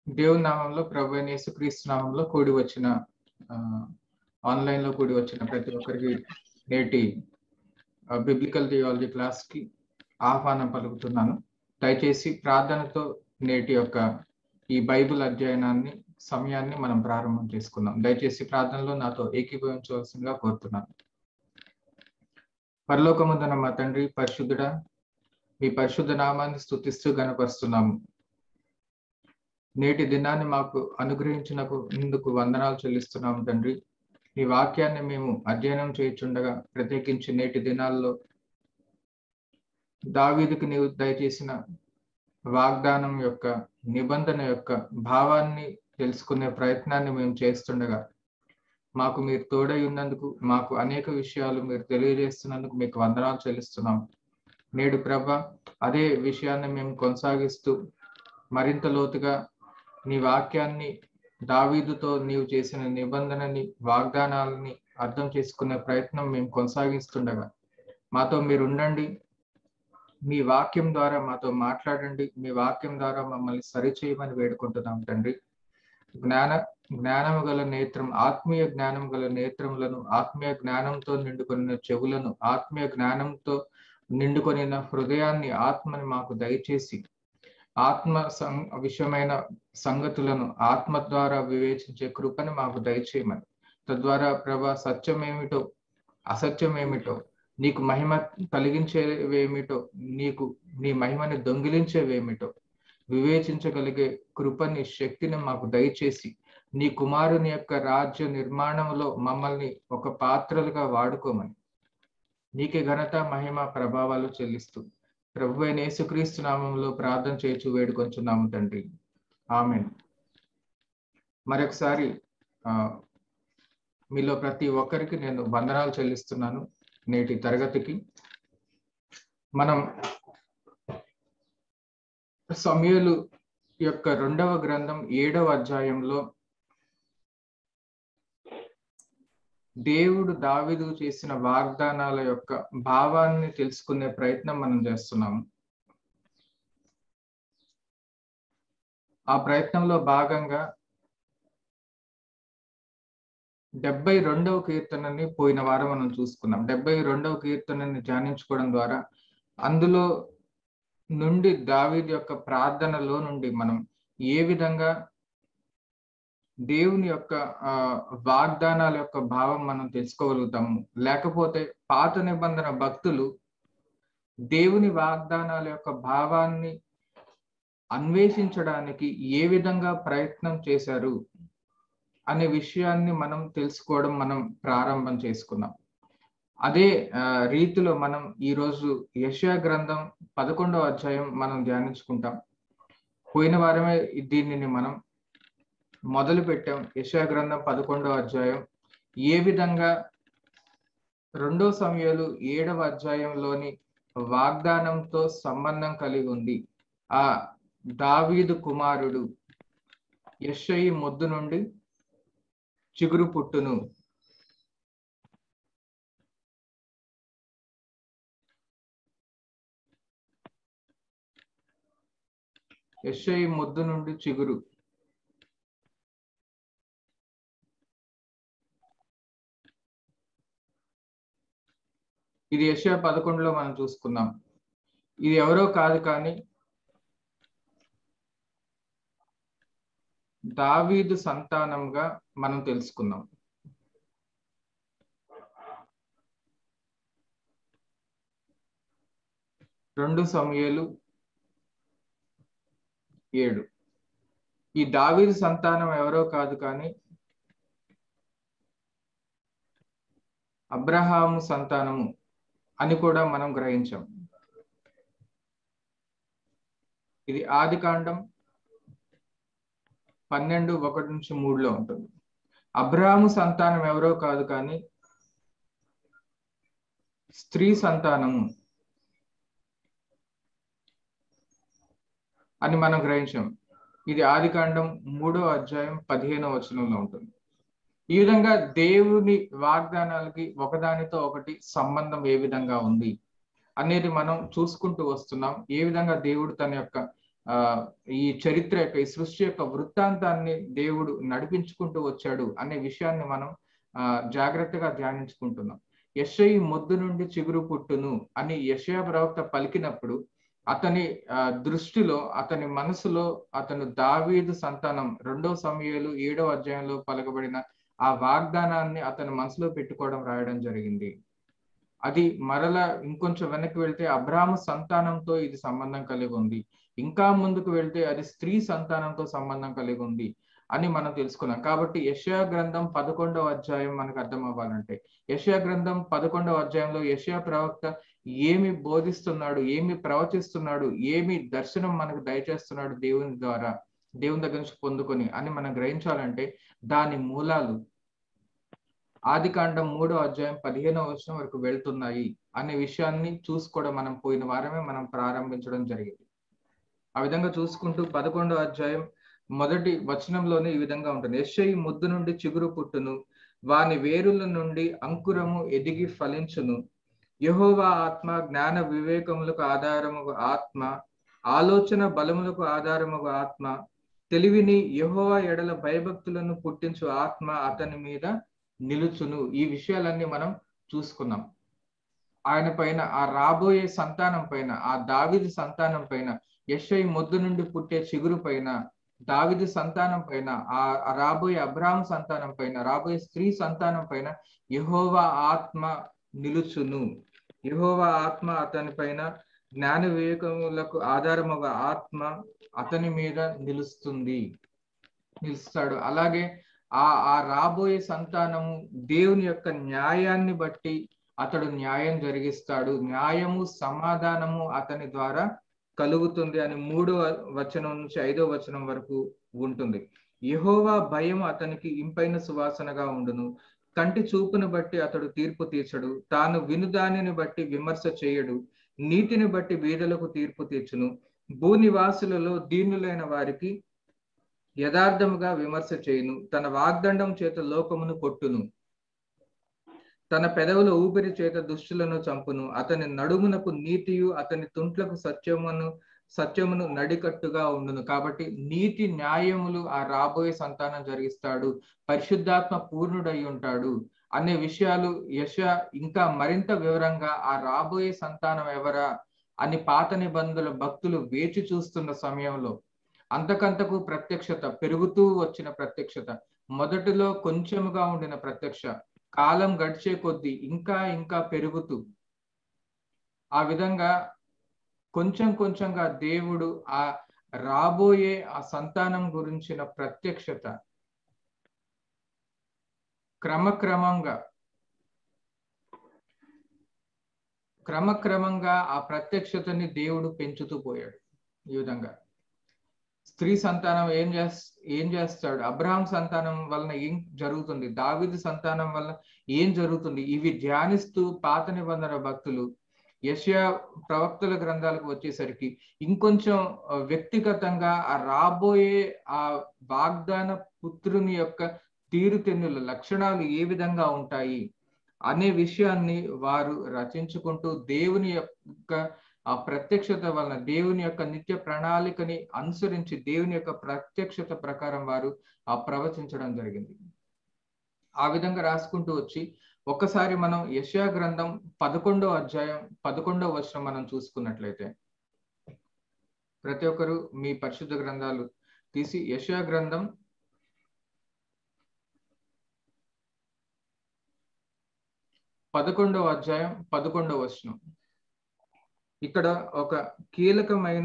దేవుని నామంలో ప్రభు అయిన యేసుక్రీస్తు నామంలో కూడి వచ్చిన ఆన్లైన్ లో కూడి వచ్చిన ప్రతి ఒక్కరికి నేటి బిబ్లికల్ థియాలజీ క్లాస్ కి ఆహ్వానం పలుకుతున్నాను దయచేసి ప్రార్థనతో నేటి యొక్క ఈ బైబిల్ అధ్యయనాన్ని సమయాన్ని మనం ప్రారంభం చేసుకుందాం దయచేసి ప్రార్థనలో నాతో ఏకీభవించవలసిందిగా కోరుతున్నాను పరలోకముందున మా తండ్రి పరిశుద్ధుడా మీ పరిశుద్ధ నామాన్ని స్థుతిస్తూ గనపరుస్తున్నాము నేటి దినాన్ని మాకు అనుగ్రహించినకు ఇందుకు వందనాలు చెల్లిస్తున్నాము తండ్రి ఈ వాక్యాన్ని మేము అధ్యయనం చేయుచుండగా ప్రత్యేకించి నేటి దినాల్లో దావీదుకు నీవు దయచేసిన వాగ్దానం యొక్క నిబంధన యొక్క భావాన్ని తెలుసుకునే ప్రయత్నాన్ని మేము చేస్తుండగా మాకు మీరు తోడై ఉన్నందుకు మాకు అనేక విషయాలు మీరు తెలియజేస్తున్నందుకు మీకు వందనాలు చెల్లిస్తున్నాం నేడు ప్రభ అదే విషయాన్ని మేము కొనసాగిస్తూ మరింత లోతుగా నీ వాక్యాన్ని దావీదుతో నీవు చేసిన నిబంధనని వాగ్దానాలని అర్థం చేసుకునే ప్రయత్నం మేము కొనసాగిస్తుండగా మాతో మీరు ఉండండి మీ వాక్యం ద్వారా మాతో మాట్లాడండి మీ వాక్యం ద్వారా మమ్మల్ని సరిచేయమని వేడుకుంటున్నాం తండ్రి జ్ఞాన జ్ఞానము గల నేత్రం ఆత్మీయ జ్ఞానం గల నేత్రములను ఆత్మీయ జ్ఞానంతో నిండుకొనిన చెవులను ఆత్మీయ జ్ఞానంతో నిండుకొనిన హృదయాన్ని ఆత్మని మాకు దయచేసి ఆత్మ సం విషయమైన సంగతులను ఆత్మ ద్వారా వివేచించే కృపని మాకు దయచేయమని తద్వారా ప్రభా సత్యమేమిటో అసత్యమేమిటో నీకు మహిమ కలిగించేవేమిటో నీకు నీ మహిమని దొంగిలించేవేమిటో వివేచించగలిగే కృపని శక్తిని మాకు దయచేసి నీ కుమారుని యొక్క రాజ్య నిర్మాణంలో మమ్మల్ని ఒక పాత్రలుగా వాడుకోమని నీకే ఘనత మహిమ ప్రభావాలు చెల్లిస్తూ ప్రభు అయిన యేసుక్రీస్తు నామంలో ప్రార్థన చేయొచ్చు వేడుకొంచున్నాము తండ్రి ఆమె మరొకసారి మీలో ప్రతి ఒక్కరికి నేను వందనాలు చెల్లిస్తున్నాను నేటి తరగతికి మనం సమయలు యొక్క రెండవ గ్రంథం ఏడవ అధ్యాయంలో దేవుడు దావిదు చేసిన వాగ్దానాల యొక్క భావాన్ని తెలుసుకునే ప్రయత్నం మనం చేస్తున్నాము ఆ ప్రయత్నంలో భాగంగా డెబ్బై రెండవ కీర్తనని పోయిన వారం మనం చూసుకున్నాం డెబ్బై రెండవ కీర్తనని ధ్యానించుకోవడం ద్వారా అందులో నుండి దావీద్ యొక్క ప్రార్థనలో నుండి మనం ఏ విధంగా దేవుని యొక్క వాగ్దానాల యొక్క భావం మనం తెలుసుకోగలుగుతాము లేకపోతే పాత నిబంధన భక్తులు దేవుని వాగ్దానాల యొక్క భావాన్ని అన్వేషించడానికి ఏ విధంగా ప్రయత్నం చేశారు అనే విషయాన్ని మనం తెలుసుకోవడం మనం ప్రారంభం చేసుకున్నాం అదే రీతిలో మనం ఈరోజు యశా గ్రంథం పదకొండవ అధ్యాయం మనం ధ్యానించుకుంటాం పోయిన వారమే దీనిని మనం మొదలు పెట్టాం యశా గ్రంథం పదకొండవ అధ్యాయం ఏ విధంగా రెండో సమయాలు ఏడవ అధ్యాయంలోని వాగ్దానంతో సంబంధం కలిగి ఉంది ఆ దావీదు కుమారుడు యశయి మొద్దు నుండి చిగురు పుట్టును యశయి మొద్దు నుండి చిగురు ఇది యశ పదకొండులో మనం చూసుకున్నాం ఇది ఎవరో కాదు కానీ దావీదు సంతానంగా మనం తెలుసుకున్నాం రెండు సమయాలు ఏడు ఈ దావీదు సంతానం ఎవరో కాదు కానీ అబ్రహాము సంతానము అని కూడా మనం గ్రహించాం ఇది ఆది కాండం పన్నెండు ఒకటి నుంచి మూడులో ఉంటుంది అబ్రహాము సంతానం ఎవరో కాదు కానీ స్త్రీ సంతానము అని మనం గ్రహించాం ఇది ఆది కాండం మూడో అధ్యాయం పదిహేనో వచనంలో ఉంటుంది ఈ విధంగా దేవుని వాగ్దానాలకి ఒకదానితో ఒకటి సంబంధం ఏ విధంగా ఉంది అనేది మనం చూసుకుంటూ వస్తున్నాం ఏ విధంగా దేవుడు తన యొక్క ఆ ఈ చరిత్ర యొక్క ఈ సృష్టి యొక్క వృత్తాంతాన్ని దేవుడు నడిపించుకుంటూ వచ్చాడు అనే విషయాన్ని మనం ఆ జాగ్రత్తగా ధ్యానించుకుంటున్నాం యశయి మొద్దు నుండి చిగురు పుట్టును అని యశయ ప్రవక్త పలికినప్పుడు అతని దృష్టిలో అతని మనసులో అతను దావీదు సంతానం రెండో సమయాలు ఏడో అధ్యాయంలో పలకబడిన ఆ వాగ్దానాన్ని అతని మనసులో పెట్టుకోవడం రాయడం జరిగింది అది మరల ఇంకొంచెం వెనక్కి వెళ్తే అబ్రాహ్మ సంతానంతో ఇది సంబంధం కలిగి ఉంది ఇంకా ముందుకు వెళ్తే అది స్త్రీ సంతానంతో సంబంధం కలిగి ఉంది అని మనం తెలుసుకున్నాం కాబట్టి యషయా గ్రంథం పదకొండవ అధ్యాయం మనకు అర్థం అవ్వాలంటే యషయా గ్రంథం పదకొండవ అధ్యాయంలో యషయా ప్రవక్త ఏమి బోధిస్తున్నాడు ఏమి ప్రవచిస్తున్నాడు ఏమి దర్శనం మనకు దయచేస్తున్నాడు దేవుని ద్వారా దేవుని దగ్గర నుంచి పొందుకొని అని మనం గ్రహించాలంటే దాని మూలాలు ఆది కాండం మూడో అధ్యాయం పదిహేనవ వర్షం వరకు వెళ్తున్నాయి అనే విషయాన్ని చూసుకోవడం మనం పోయిన వారమే మనం ప్రారంభించడం జరిగింది ఆ విధంగా చూసుకుంటూ పదకొండో అధ్యాయం మొదటి వచనంలోనే ఈ విధంగా ఉంటుంది యశ్ఐ ముద్దు నుండి చిగురు పుట్టును వాని వేరుల నుండి అంకురము ఎదిగి ఫలించును యహోవా ఆత్మ జ్ఞాన వివేకములకు ఆధారముగు ఆత్మ ఆలోచన బలములకు ఆధారముగు ఆత్మ తెలివిని యహోవా ఎడల భయభక్తులను పుట్టించు ఆత్మ అతని మీద నిలుచును ఈ విషయాలన్నీ మనం చూసుకున్నాం ఆయన పైన ఆ రాబోయే సంతానం పైన ఆ దావిది సంతానం పైన యశ్ఐ మొద్దు నుండి పుట్టే చిగురు పైన దావిది సంతానం పైన ఆ రాబోయే అబ్రాహం సంతానం పైన రాబోయే స్త్రీ సంతానం పైన యహోవా ఆత్మ నిలుచును యహోవా ఆత్మ అతని పైన జ్ఞాన వివేకములకు ఆధారముగా ఆత్మ అతని మీద నిలుస్తుంది నిలుస్తాడు అలాగే ఆ ఆ రాబోయే సంతానము దేవుని యొక్క న్యాయాన్ని బట్టి అతడు న్యాయం జరిగిస్తాడు న్యాయము సమాధానము అతని ద్వారా కలుగుతుంది అని మూడో వచనం నుంచి ఐదో వచనం వరకు ఉంటుంది యహోవా భయం అతనికి ఇంపైన సువాసనగా ఉండును కంటి చూపును బట్టి అతడు తీర్పు తీర్చడు తాను వినుదానిని బట్టి విమర్శ చేయడు నీతిని బట్టి వీధులకు తీర్పు తీర్చును భూనివాసులలో దీనులైన వారికి యథార్థముగా విమర్శ చేయును తన వాగ్దండం చేత లోకమును కొట్టును తన పెదవుల ఊపిరి చేత దుష్టులను చంపును అతని నడుమునకు నీతియు అతని తుంట్లకు సత్యమును సత్యమును నడికట్టుగా ఉండును కాబట్టి నీతి న్యాయములు ఆ రాబోయే సంతానం జరిగిస్తాడు పరిశుద్ధాత్మ పూర్ణుడై ఉంటాడు అనే విషయాలు యశ ఇంకా మరింత వివరంగా ఆ రాబోయే సంతానం ఎవరా అని పాత నిబంధనల భక్తులు వేచి చూస్తున్న సమయంలో అంతకంతకు ప్రత్యక్షత పెరుగుతూ వచ్చిన ప్రత్యక్షత మొదటిలో కొంచెముగా ఉండిన ప్రత్యక్ష కాలం గడిచే కొద్దీ ఇంకా ఇంకా పెరుగుతూ ఆ విధంగా కొంచెం కొంచెంగా దేవుడు ఆ రాబోయే ఆ సంతానం గురించిన ప్రత్యక్షత క్రమక్రమంగా క్రమక్రమంగా ఆ ప్రత్యక్షతని దేవుడు పెంచుతూ పోయాడు ఈ విధంగా స్త్రీ సంతానం ఏం చేస్ ఏం చేస్తాడు అబ్రహాం సంతానం వలన ఏం జరుగుతుంది దావిది సంతానం వలన ఏం జరుగుతుంది ఇవి ధ్యానిస్తూ పాత నిబంధన భక్తులు యషయా ప్రవక్తల గ్రంథాలకు వచ్చేసరికి ఇంకొంచెం వ్యక్తిగతంగా ఆ రాబోయే ఆ వాగ్దాన పుత్రుని యొక్క తీరుతెన్నుల లక్షణాలు ఏ విధంగా ఉంటాయి అనే విషయాన్ని వారు రచించుకుంటూ దేవుని యొక్క ఆ ప్రత్యక్షత వలన దేవుని యొక్క నిత్య ప్రణాళికని అనుసరించి దేవుని యొక్క ప్రత్యక్షత ప్రకారం వారు ఆ ప్రవచించడం జరిగింది ఆ విధంగా రాసుకుంటూ వచ్చి ఒక్కసారి మనం యశా గ్రంథం పదకొండో అధ్యాయం పదకొండో వర్షం మనం చూసుకున్నట్లయితే ప్రతి ఒక్కరు మీ పరిశుద్ధ గ్రంథాలు తీసి యశా గ్రంథం పదకొండవ అధ్యాయం పదకొండవ వచనం ఇక్కడ ఒక కీలకమైన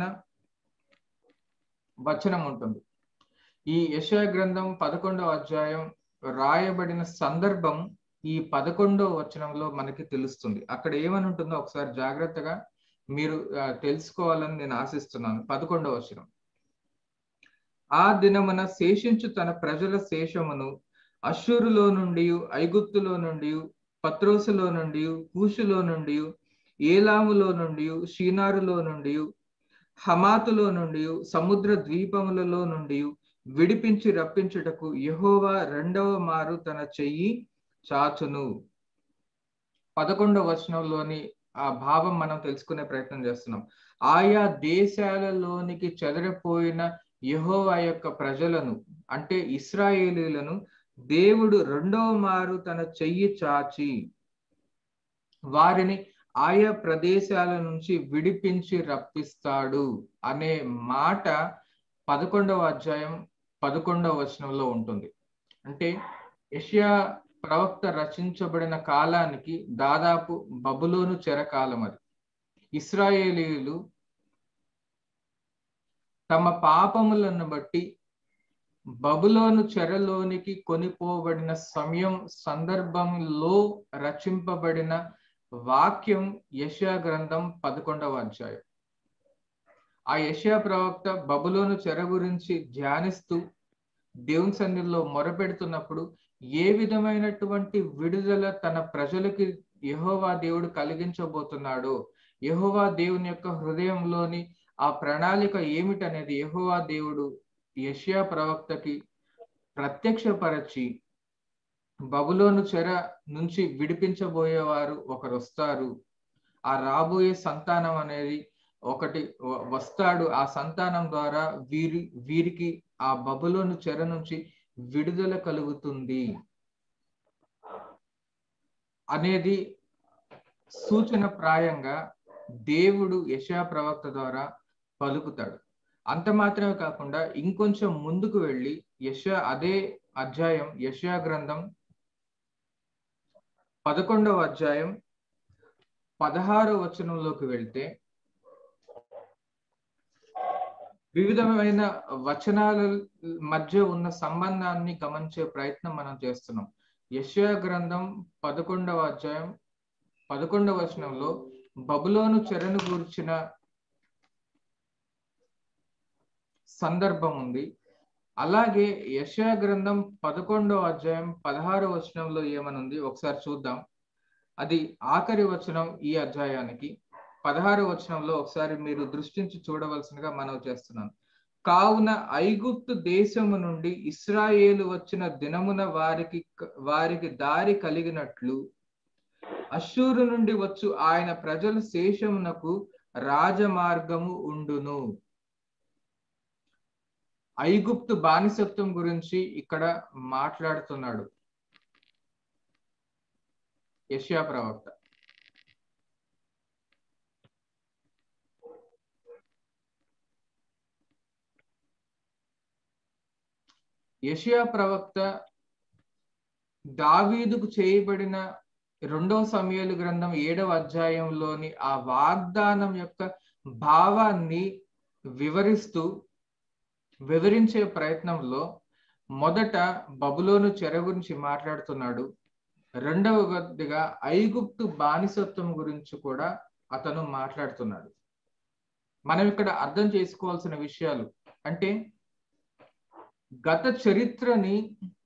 వచనం ఉంటుంది ఈ యశా గ్రంథం పదకొండవ అధ్యాయం రాయబడిన సందర్భం ఈ పదకొండవ వచనంలో మనకి తెలుస్తుంది అక్కడ ఏమని ఉంటుందో ఒకసారి జాగ్రత్తగా మీరు తెలుసుకోవాలని నేను ఆశిస్తున్నాను పదకొండవ వచనం ఆ దినమున శేషించు తన ప్రజల శేషమును అశ్షూరులో నుండి ఐగుప్తులో నుండి పత్రోసులో నుండి కూషులో నుండి ఏలాములో నుండి షీనారులో నుండి హమాతులో నుండి సముద్ర ద్వీపములలో నుండి విడిపించి రప్పించుటకు యహోవా రెండవ మారు తన చెయ్యి చాచును పదకొండవ వచనంలోని ఆ భావం మనం తెలుసుకునే ప్రయత్నం చేస్తున్నాం ఆయా దేశాలలోనికి చెదరిపోయిన యెహోవా యొక్క ప్రజలను అంటే ఇస్రాయేలీలను దేవుడు రెండవ మారు తన చెయ్యి చాచి వారిని ఆయా ప్రదేశాల నుంచి విడిపించి రప్పిస్తాడు అనే మాట పదకొండవ అధ్యాయం పదకొండవ వచనంలో ఉంటుంది అంటే యష్యా ప్రవక్త రచించబడిన కాలానికి దాదాపు బబులోను చెరకాలం అది ఇస్రాయేలీలు తమ పాపములను బట్టి బబులోను చెరలోనికి కొనిపోబడిన సమయం సందర్భంలో రచింపబడిన వాక్యం యశా గ్రంథం పదకొండవ అధ్యాయం ఆ యశా ప్రవక్త బబులోను చెర గురించి ధ్యానిస్తూ దేవుని సన్నిధిలో మొరపెడుతున్నప్పుడు ఏ విధమైనటువంటి విడుదల తన ప్రజలకి యహోవా దేవుడు కలిగించబోతున్నాడో యహోవా దేవుని యొక్క హృదయంలోని ఆ ప్రణాళిక ఏమిటనేది యహోవా దేవుడు యష్యా ప్రవక్తకి ప్రత్యక్షపరచి బబులోను చెర నుంచి విడిపించబోయేవారు ఒకరు వస్తారు ఆ రాబోయే సంతానం అనేది ఒకటి వస్తాడు ఆ సంతానం ద్వారా వీరి వీరికి ఆ బబులోను చెర నుంచి విడుదల కలుగుతుంది అనేది సూచన ప్రాయంగా దేవుడు యశా ప్రవక్త ద్వారా పలుకుతాడు అంత మాత్రమే కాకుండా ఇంకొంచెం ముందుకు వెళ్ళి యశ అదే అధ్యాయం యశా గ్రంథం పదకొండవ అధ్యాయం పదహారవ వచనంలోకి వెళ్తే వివిధమైన వచనాల మధ్య ఉన్న సంబంధాన్ని గమనించే ప్రయత్నం మనం చేస్తున్నాం యశా గ్రంథం పదకొండవ అధ్యాయం పదకొండవ వచనంలో బబులోను చెరను గూర్చిన సందర్భం ఉంది అలాగే యశా గ్రంథం పదకొండవ అధ్యాయం పదహారవ వచనంలో ఏమనుంది ఒకసారి చూద్దాం అది ఆఖరి వచనం ఈ అధ్యాయానికి పదహారు వచనంలో ఒకసారి మీరు దృష్టించి చూడవలసిందిగా మనవి చేస్తున్నాను కావున ఐగుప్తు దేశము నుండి ఇస్రాయేలు వచ్చిన దినమున వారికి వారికి దారి కలిగినట్లు అశ్షూరు నుండి వచ్చు ఆయన ప్రజల శేషమునకు రాజమార్గము ఉండును ఐగుప్తు బానిసత్వం గురించి ఇక్కడ మాట్లాడుతున్నాడు యష్యా ప్రవక్త యషియా ప్రవక్త దావీదుకు చేయబడిన రెండవ సమయాలు గ్రంథం ఏడవ అధ్యాయంలోని ఆ వాగ్దానం యొక్క భావాన్ని వివరిస్తూ వివరించే ప్రయత్నంలో మొదట బబులోను చెర గురించి మాట్లాడుతున్నాడు రెండవ గదిగా ఐగుప్తు బానిసత్వం గురించి కూడా అతను మాట్లాడుతున్నాడు మనం ఇక్కడ అర్థం చేసుకోవాల్సిన విషయాలు అంటే గత చరిత్రని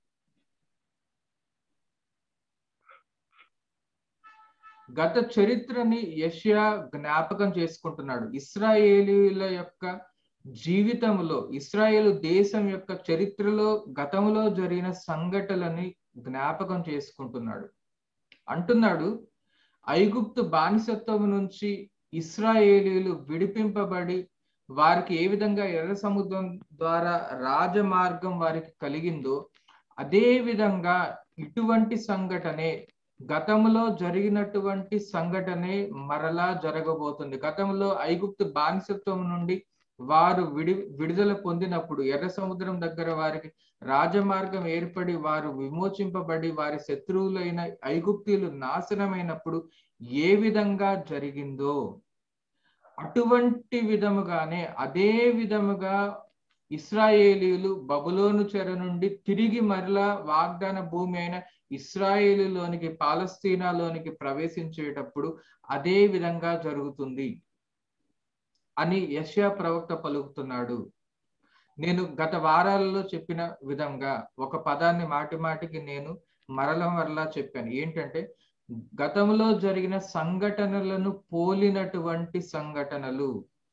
గత చరిత్రని యష్యా జ్ఞాపకం చేసుకుంటున్నాడు ఇస్రాయేలీల యొక్క జీవితంలో ఇస్రాయేల్ దేశం యొక్క చరిత్రలో గతంలో జరిగిన సంఘటనలని జ్ఞాపకం చేసుకుంటున్నాడు అంటున్నాడు ఐగుప్తు బానిసత్వం నుంచి ఇస్రాయేలీలు విడిపింపబడి వారికి ఏ విధంగా ఎర్ర సముద్రం ద్వారా రాజమార్గం వారికి కలిగిందో అదే విధంగా ఇటువంటి సంఘటనే గతంలో జరిగినటువంటి సంఘటనే మరలా జరగబోతుంది గతంలో ఐగుప్తు బానిసత్వం నుండి వారు విడి విడుదల పొందినప్పుడు ఎర్ర సముద్రం దగ్గర వారికి రాజమార్గం ఏర్పడి వారు విమోచింపబడి వారి శత్రువులైన ఐగుప్తీయులు నాశనమైనప్పుడు ఏ విధంగా జరిగిందో అటువంటి విధముగానే అదే విధముగా ఇస్రాయేలీలు బబులోను చెర నుండి తిరిగి మరలా వాగ్దాన భూమి అయిన ఇస్రాయేలులోనికి పాలస్తీనాలోనికి ప్రవేశించేటప్పుడు అదే విధంగా జరుగుతుంది అని యశా ప్రవక్త పలుకుతున్నాడు నేను గత వారాలలో చెప్పిన విధంగా ఒక పదాన్ని మాటి మాటికి నేను మరల మరలా చెప్పాను ఏంటంటే గతంలో జరిగిన సంఘటనలను పోలినటువంటి సంఘటనలు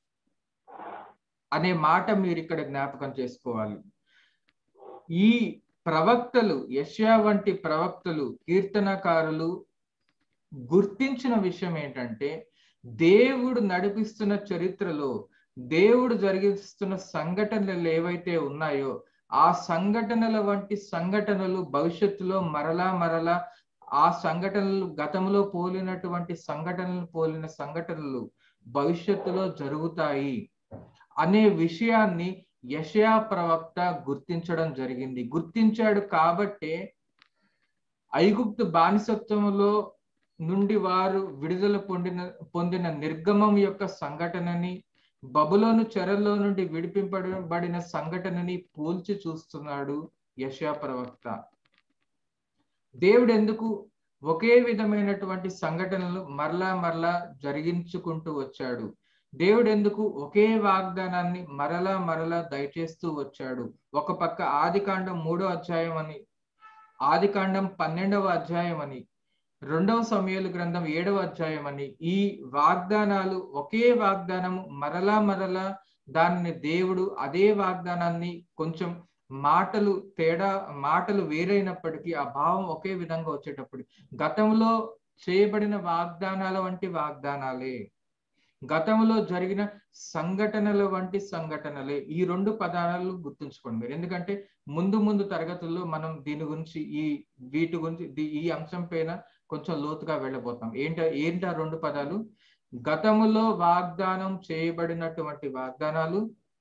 అనే మాట మీరు ఇక్కడ జ్ఞాపకం చేసుకోవాలి ఈ ప్రవక్తలు యష్యా వంటి ప్రవక్తలు కీర్తనకారులు గుర్తించిన విషయం ఏంటంటే దేవుడు నడిపిస్తున్న చరిత్రలో దేవుడు జరిగిస్తున్న సంఘటనలు ఏవైతే ఉన్నాయో ఆ సంఘటనల వంటి సంఘటనలు భవిష్యత్తులో మరలా మరలా ఆ సంఘటనలు గతంలో పోలినటువంటి సంఘటనలు పోలిన సంఘటనలు భవిష్యత్తులో జరుగుతాయి అనే విషయాన్ని యషయా ప్రవక్త గుర్తించడం జరిగింది గుర్తించాడు కాబట్టే ఐగుప్తు బానిసత్వంలో నుండి వారు విడుదల పొందిన పొందిన నిర్గమం యొక్క సంఘటనని బబులోను చెరలో నుండి విడిపింపబడిన సంఘటనని పోల్చి చూస్తున్నాడు యశా ప్రవక్త దేవుడు ఎందుకు ఒకే విధమైనటువంటి సంఘటనలు మరలా మరలా జరిగించుకుంటూ వచ్చాడు దేవుడు ఎందుకు ఒకే వాగ్దానాన్ని మరలా మరలా దయచేస్తూ వచ్చాడు ఒక పక్క ఆది కాండం మూడో అధ్యాయం అని ఆది కాండం పన్నెండవ అధ్యాయం అని రెండవ సమయాలు గ్రంథం ఏడవ అధ్యాయం అని ఈ వాగ్దానాలు ఒకే వాగ్దానము మరలా మరలా దానిని దేవుడు అదే వాగ్దానాన్ని కొంచెం మాటలు తేడా మాటలు వేరైనప్పటికీ ఆ భావం ఒకే విధంగా వచ్చేటప్పుడు గతంలో చేయబడిన వాగ్దానాల వంటి వాగ్దానాలే గతంలో జరిగిన సంఘటనల వంటి సంఘటనలే ఈ రెండు పదాలు గుర్తుంచుకోండి మీరు ఎందుకంటే ముందు ముందు తరగతుల్లో మనం దీని గురించి ఈ వీటి గురించి ఈ అంశం పైన కొంచెం లోతుగా వెళ్ళబోతాం ఏంట ఏంట రెండు పదాలు గతములో వాగ్దానం చేయబడినటువంటి వాగ్దానాలు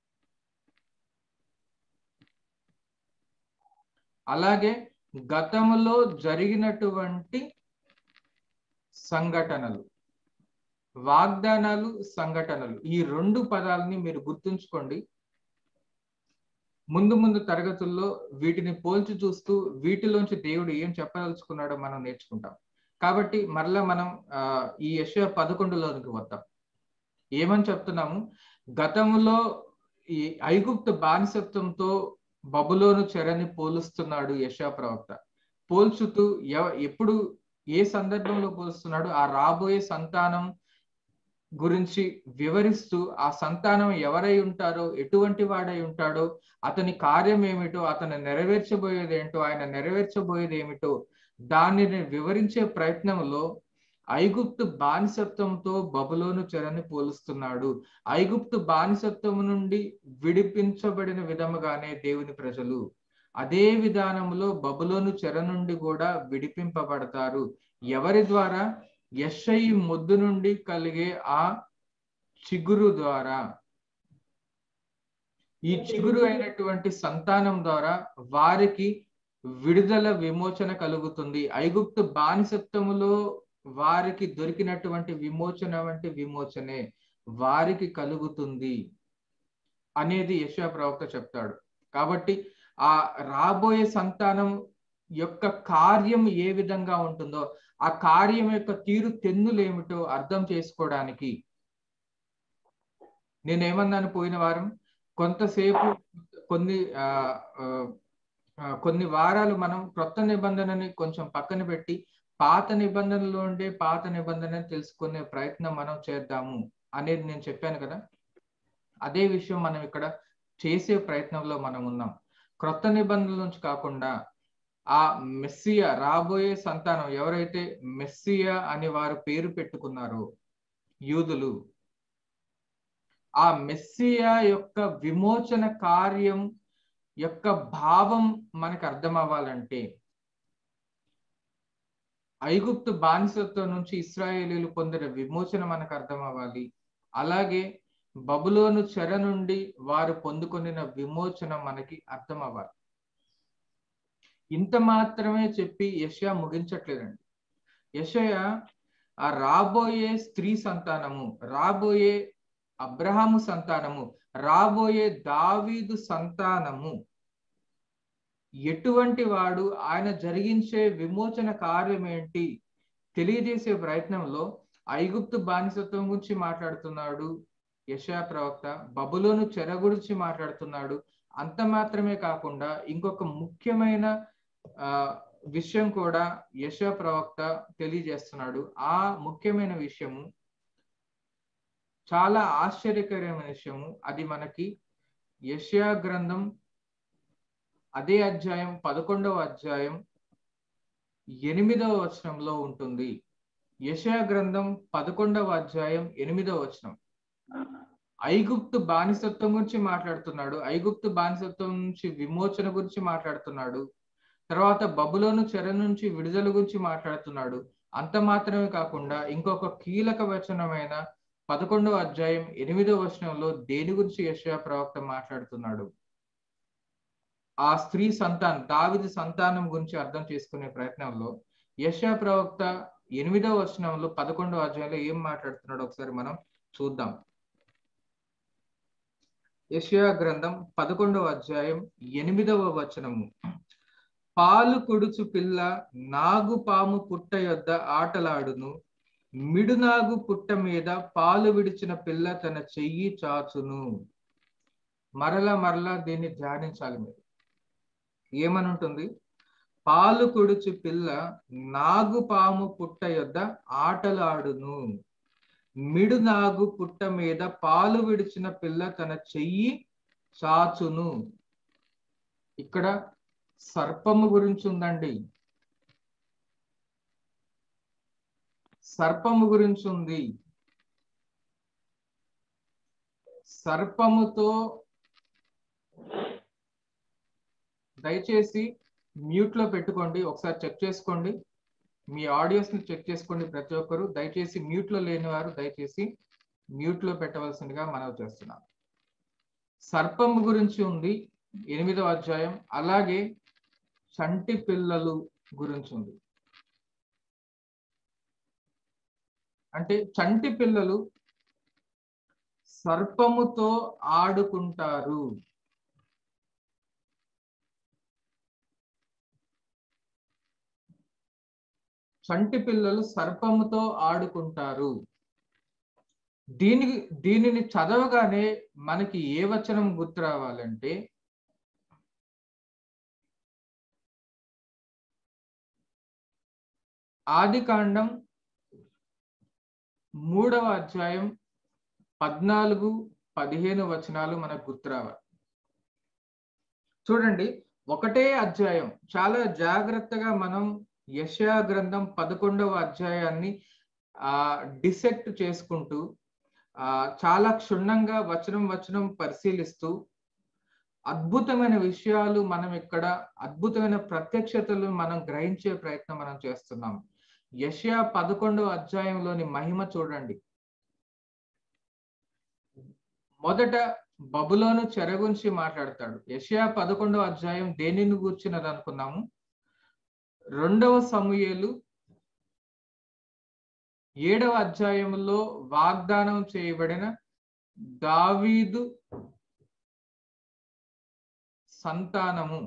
అలాగే గతంలో జరిగినటువంటి సంఘటనలు వాగ్దానాలు సంఘటనలు ఈ రెండు పదాలని మీరు గుర్తుంచుకోండి ముందు ముందు తరగతుల్లో వీటిని పోల్చి చూస్తూ వీటిలోంచి దేవుడు ఏం చెప్పదలుచుకున్నాడో మనం నేర్చుకుంటాం కాబట్టి మరలా మనం ఈ యశ పదకొండులోనికి వద్దాం ఏమని చెప్తున్నాము గతంలో ఈ ఐగుప్తు బానిసత్వంతో బబులోను చెరని పోలుస్తున్నాడు యశా ప్రవక్త పోల్చుతూ ఎప్పుడు ఏ సందర్భంలో పోలుస్తున్నాడు ఆ రాబోయే సంతానం గురించి వివరిస్తూ ఆ సంతానం ఎవరై ఉంటారో ఎటువంటి వాడై ఉంటాడో అతని కార్యం ఏమిటో అతను నెరవేర్చబోయేది ఏంటో ఆయన నెరవేర్చబోయేది ఏమిటో దానిని వివరించే ప్రయత్నంలో ఐగుప్తు బానిసత్వంతో బబులోను చెరని పోలుస్తున్నాడు ఐగుప్తు బానిసత్వం నుండి విడిపించబడిన విధముగానే దేవుని ప్రజలు అదే విధానంలో బబులోను చెర నుండి కూడా విడిపింపబడతారు ఎవరి ద్వారా యశై ముద్దు నుండి కలిగే ఆ చిగురు ద్వారా ఈ చిగురు అయినటువంటి సంతానం ద్వారా వారికి విడుదల విమోచన కలుగుతుంది ఐగుప్తు బానిసత్వములో వారికి దొరికినటువంటి విమోచన వంటి విమోచనే వారికి కలుగుతుంది అనేది యశా ప్రవక్త చెప్తాడు కాబట్టి ఆ రాబోయే సంతానం యొక్క కార్యం ఏ విధంగా ఉంటుందో ఆ కార్యం యొక్క తీరు తెన్నులు ఏమిటో అర్థం చేసుకోవడానికి నేనేమన్నాను పోయిన వారం కొంతసేపు కొన్ని ఆ కొన్ని వారాలు మనం క్రొత్త నిబంధనని కొంచెం పక్కన పెట్టి పాత నిబంధనలో ఉండే పాత నిబంధన తెలుసుకునే ప్రయత్నం మనం చేద్దాము అనేది నేను చెప్పాను కదా అదే విషయం మనం ఇక్కడ చేసే ప్రయత్నంలో మనం ఉన్నాం క్రొత్త నిబంధనల నుంచి కాకుండా ఆ మెస్సియా రాబోయే సంతానం ఎవరైతే మెస్సియా అని వారు పేరు పెట్టుకున్నారో యూదులు ఆ మెస్సియా యొక్క విమోచన కార్యం యొక్క భావం మనకు అర్థం అవ్వాలంటే ఐగుప్తు బానిసత్వం నుంచి ఇస్రాయేలీలు పొందిన విమోచన మనకు అర్థం అవ్వాలి అలాగే బబులోను చెర నుండి వారు పొందుకొనిన విమోచన మనకి అర్థం అవ్వాలి ఇంత మాత్రమే చెప్పి యషయా ముగించట్లేదండి యషయ ఆ రాబోయే స్త్రీ సంతానము రాబోయే అబ్రహాము సంతానము రాబోయే దావీదు సంతానము ఎటువంటి వాడు ఆయన జరిగించే విమోచన కార్యం ఏంటి తెలియజేసే ప్రయత్నంలో ఐగుప్తు బానిసత్వం గురించి మాట్లాడుతున్నాడు యశా ప్రవక్త బబులోను చెర గురించి మాట్లాడుతున్నాడు అంత మాత్రమే కాకుండా ఇంకొక ముఖ్యమైన ఆ విషయం కూడా యశ ప్రవక్త తెలియజేస్తున్నాడు ఆ ముఖ్యమైన విషయము చాలా ఆశ్చర్యకరమైన విషయము అది మనకి యషయా గ్రంథం అదే అధ్యాయం పదకొండవ అధ్యాయం ఎనిమిదవ వచనంలో ఉంటుంది యశయా గ్రంథం పదకొండవ అధ్యాయం ఎనిమిదవ వచనం ఐగుప్తు బానిసత్వం గురించి మాట్లాడుతున్నాడు ఐగుప్తు బానిసత్వం నుంచి విమోచన గురించి మాట్లాడుతున్నాడు తర్వాత బబులోను చెర నుంచి విడుదల గురించి మాట్లాడుతున్నాడు అంత మాత్రమే కాకుండా ఇంకొక కీలక వచనమైన పదకొండవ అధ్యాయం ఎనిమిదవ వచనంలో దేని గురించి యశయా ప్రవక్త మాట్లాడుతున్నాడు ఆ స్త్రీ సంతానం దావిది సంతానం గురించి అర్థం చేసుకునే ప్రయత్నంలో యశా ప్రవక్త ఎనిమిదవ వచనంలో పదకొండవ అధ్యాయంలో ఏం మాట్లాడుతున్నాడు ఒకసారి మనం చూద్దాం యషయా గ్రంథం పదకొండవ అధ్యాయం ఎనిమిదవ వచనము పాలు కొడుచు పిల్ల నాగు పాము పుట్ట యొద్ద ఆటలాడును మిడునాగు పుట్ట మీద పాలు విడిచిన పిల్ల తన చెయ్యి చాచును మరలా మరలా దీన్ని ధ్యానించాలి మీరు ఏమని ఉంటుంది పాలు కొడుచు పిల్ల నాగు పాము పుట్ట యొద్ద ఆటలాడును మిడు నాగు పుట్ట మీద పాలు విడిచిన పిల్ల తన చెయ్యి చాచును ఇక్కడ సర్పము గురించి ఉందండి సర్పము గురించి ఉంది సర్పముతో దయచేసి మ్యూట్ లో పెట్టుకోండి ఒకసారి చెక్ చేసుకోండి మీ ఆడియోస్ ని చెక్ చేసుకోండి ప్రతి ఒక్కరు దయచేసి మ్యూట్ లో లేని వారు దయచేసి మ్యూట్ లో పెట్టవలసిందిగా మనవి చేస్తున్నాం సర్పము గురించి ఉంది ఎనిమిదవ అధ్యాయం అలాగే చంటి పిల్లలు గురించి ఉంది అంటే చంటి పిల్లలు సర్పముతో ఆడుకుంటారు చంటి పిల్లలు సర్పముతో ఆడుకుంటారు దీని దీనిని చదవగానే మనకి ఏ వచనం గుర్తు రావాలంటే ఆది కాండం మూడవ అధ్యాయం పద్నాలుగు పదిహేను వచనాలు మనకు గుర్తు రావాలి చూడండి ఒకటే అధ్యాయం చాలా జాగ్రత్తగా మనం యశా గ్రంథం పదకొండవ అధ్యాయాన్ని ఆ డిసెక్ట్ చేసుకుంటూ ఆ చాలా క్షుణ్ణంగా వచనం వచనం పరిశీలిస్తూ అద్భుతమైన విషయాలు మనం ఇక్కడ అద్భుతమైన ప్రత్యక్షతలు మనం గ్రహించే ప్రయత్నం మనం చేస్తున్నాం యషయా పదకొండవ అధ్యాయంలోని మహిమ చూడండి మొదట బబులోను చెర గురించి మాట్లాడతాడు యషయా పదకొండవ అధ్యాయం దేనిని కూర్చున్నది అనుకున్నాము రెండవ సమూయేలు ఏడవ అధ్యాయంలో వాగ్దానం చేయబడిన దావీదు సంతానము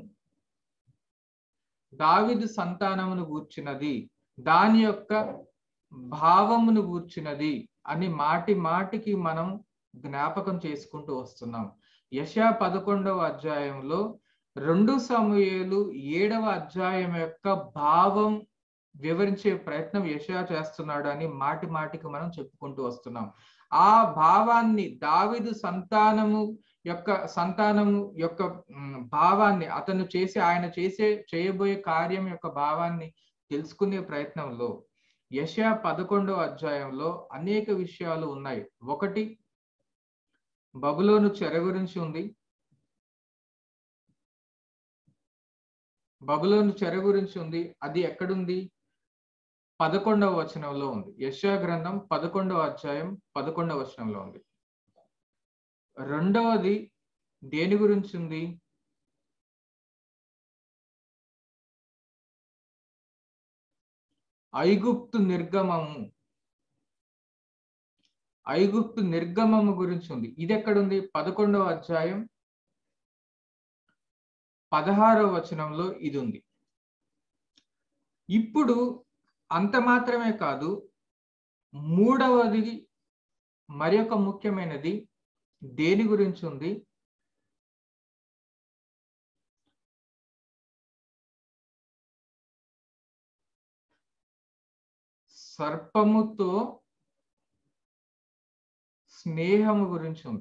దావిదు సంతానమును గూర్చినది దాని యొక్క భావమును గూర్చినది అని మాటి మాటికి మనం జ్ఞాపకం చేసుకుంటూ వస్తున్నాం యశా పదకొండవ అధ్యాయంలో రెండు సమూహలు ఏడవ అధ్యాయం యొక్క భావం వివరించే ప్రయత్నం యశా చేస్తున్నాడు అని మాటి మాటికి మనం చెప్పుకుంటూ వస్తున్నాం ఆ భావాన్ని దావిదు సంతానము యొక్క సంతానము యొక్క భావాన్ని అతను చేసే ఆయన చేసే చేయబోయే కార్యం యొక్క భావాన్ని తెలుసుకునే ప్రయత్నంలో యశా పదకొండవ అధ్యాయంలో అనేక విషయాలు ఉన్నాయి ఒకటి బబులోను చెర గురించి ఉంది బబులోను చెర గురించి ఉంది అది ఎక్కడుంది పదకొండవ వచనంలో ఉంది యశా గ్రంథం పదకొండవ అధ్యాయం పదకొండవ వచనంలో ఉంది రెండవది దేని గురించి ఉంది ఐగుప్తు నిర్గమము ఐగుప్తు నిర్గమము గురించి ఉంది ఇది ఎక్కడుంది పదకొండవ అధ్యాయం పదహారవ వచనంలో ఇది ఉంది ఇప్పుడు అంత మాత్రమే కాదు మూడవది మరి ఒక ముఖ్యమైనది దేని గురించి ఉంది సర్పముతో స్నేహము గురించి ఉంది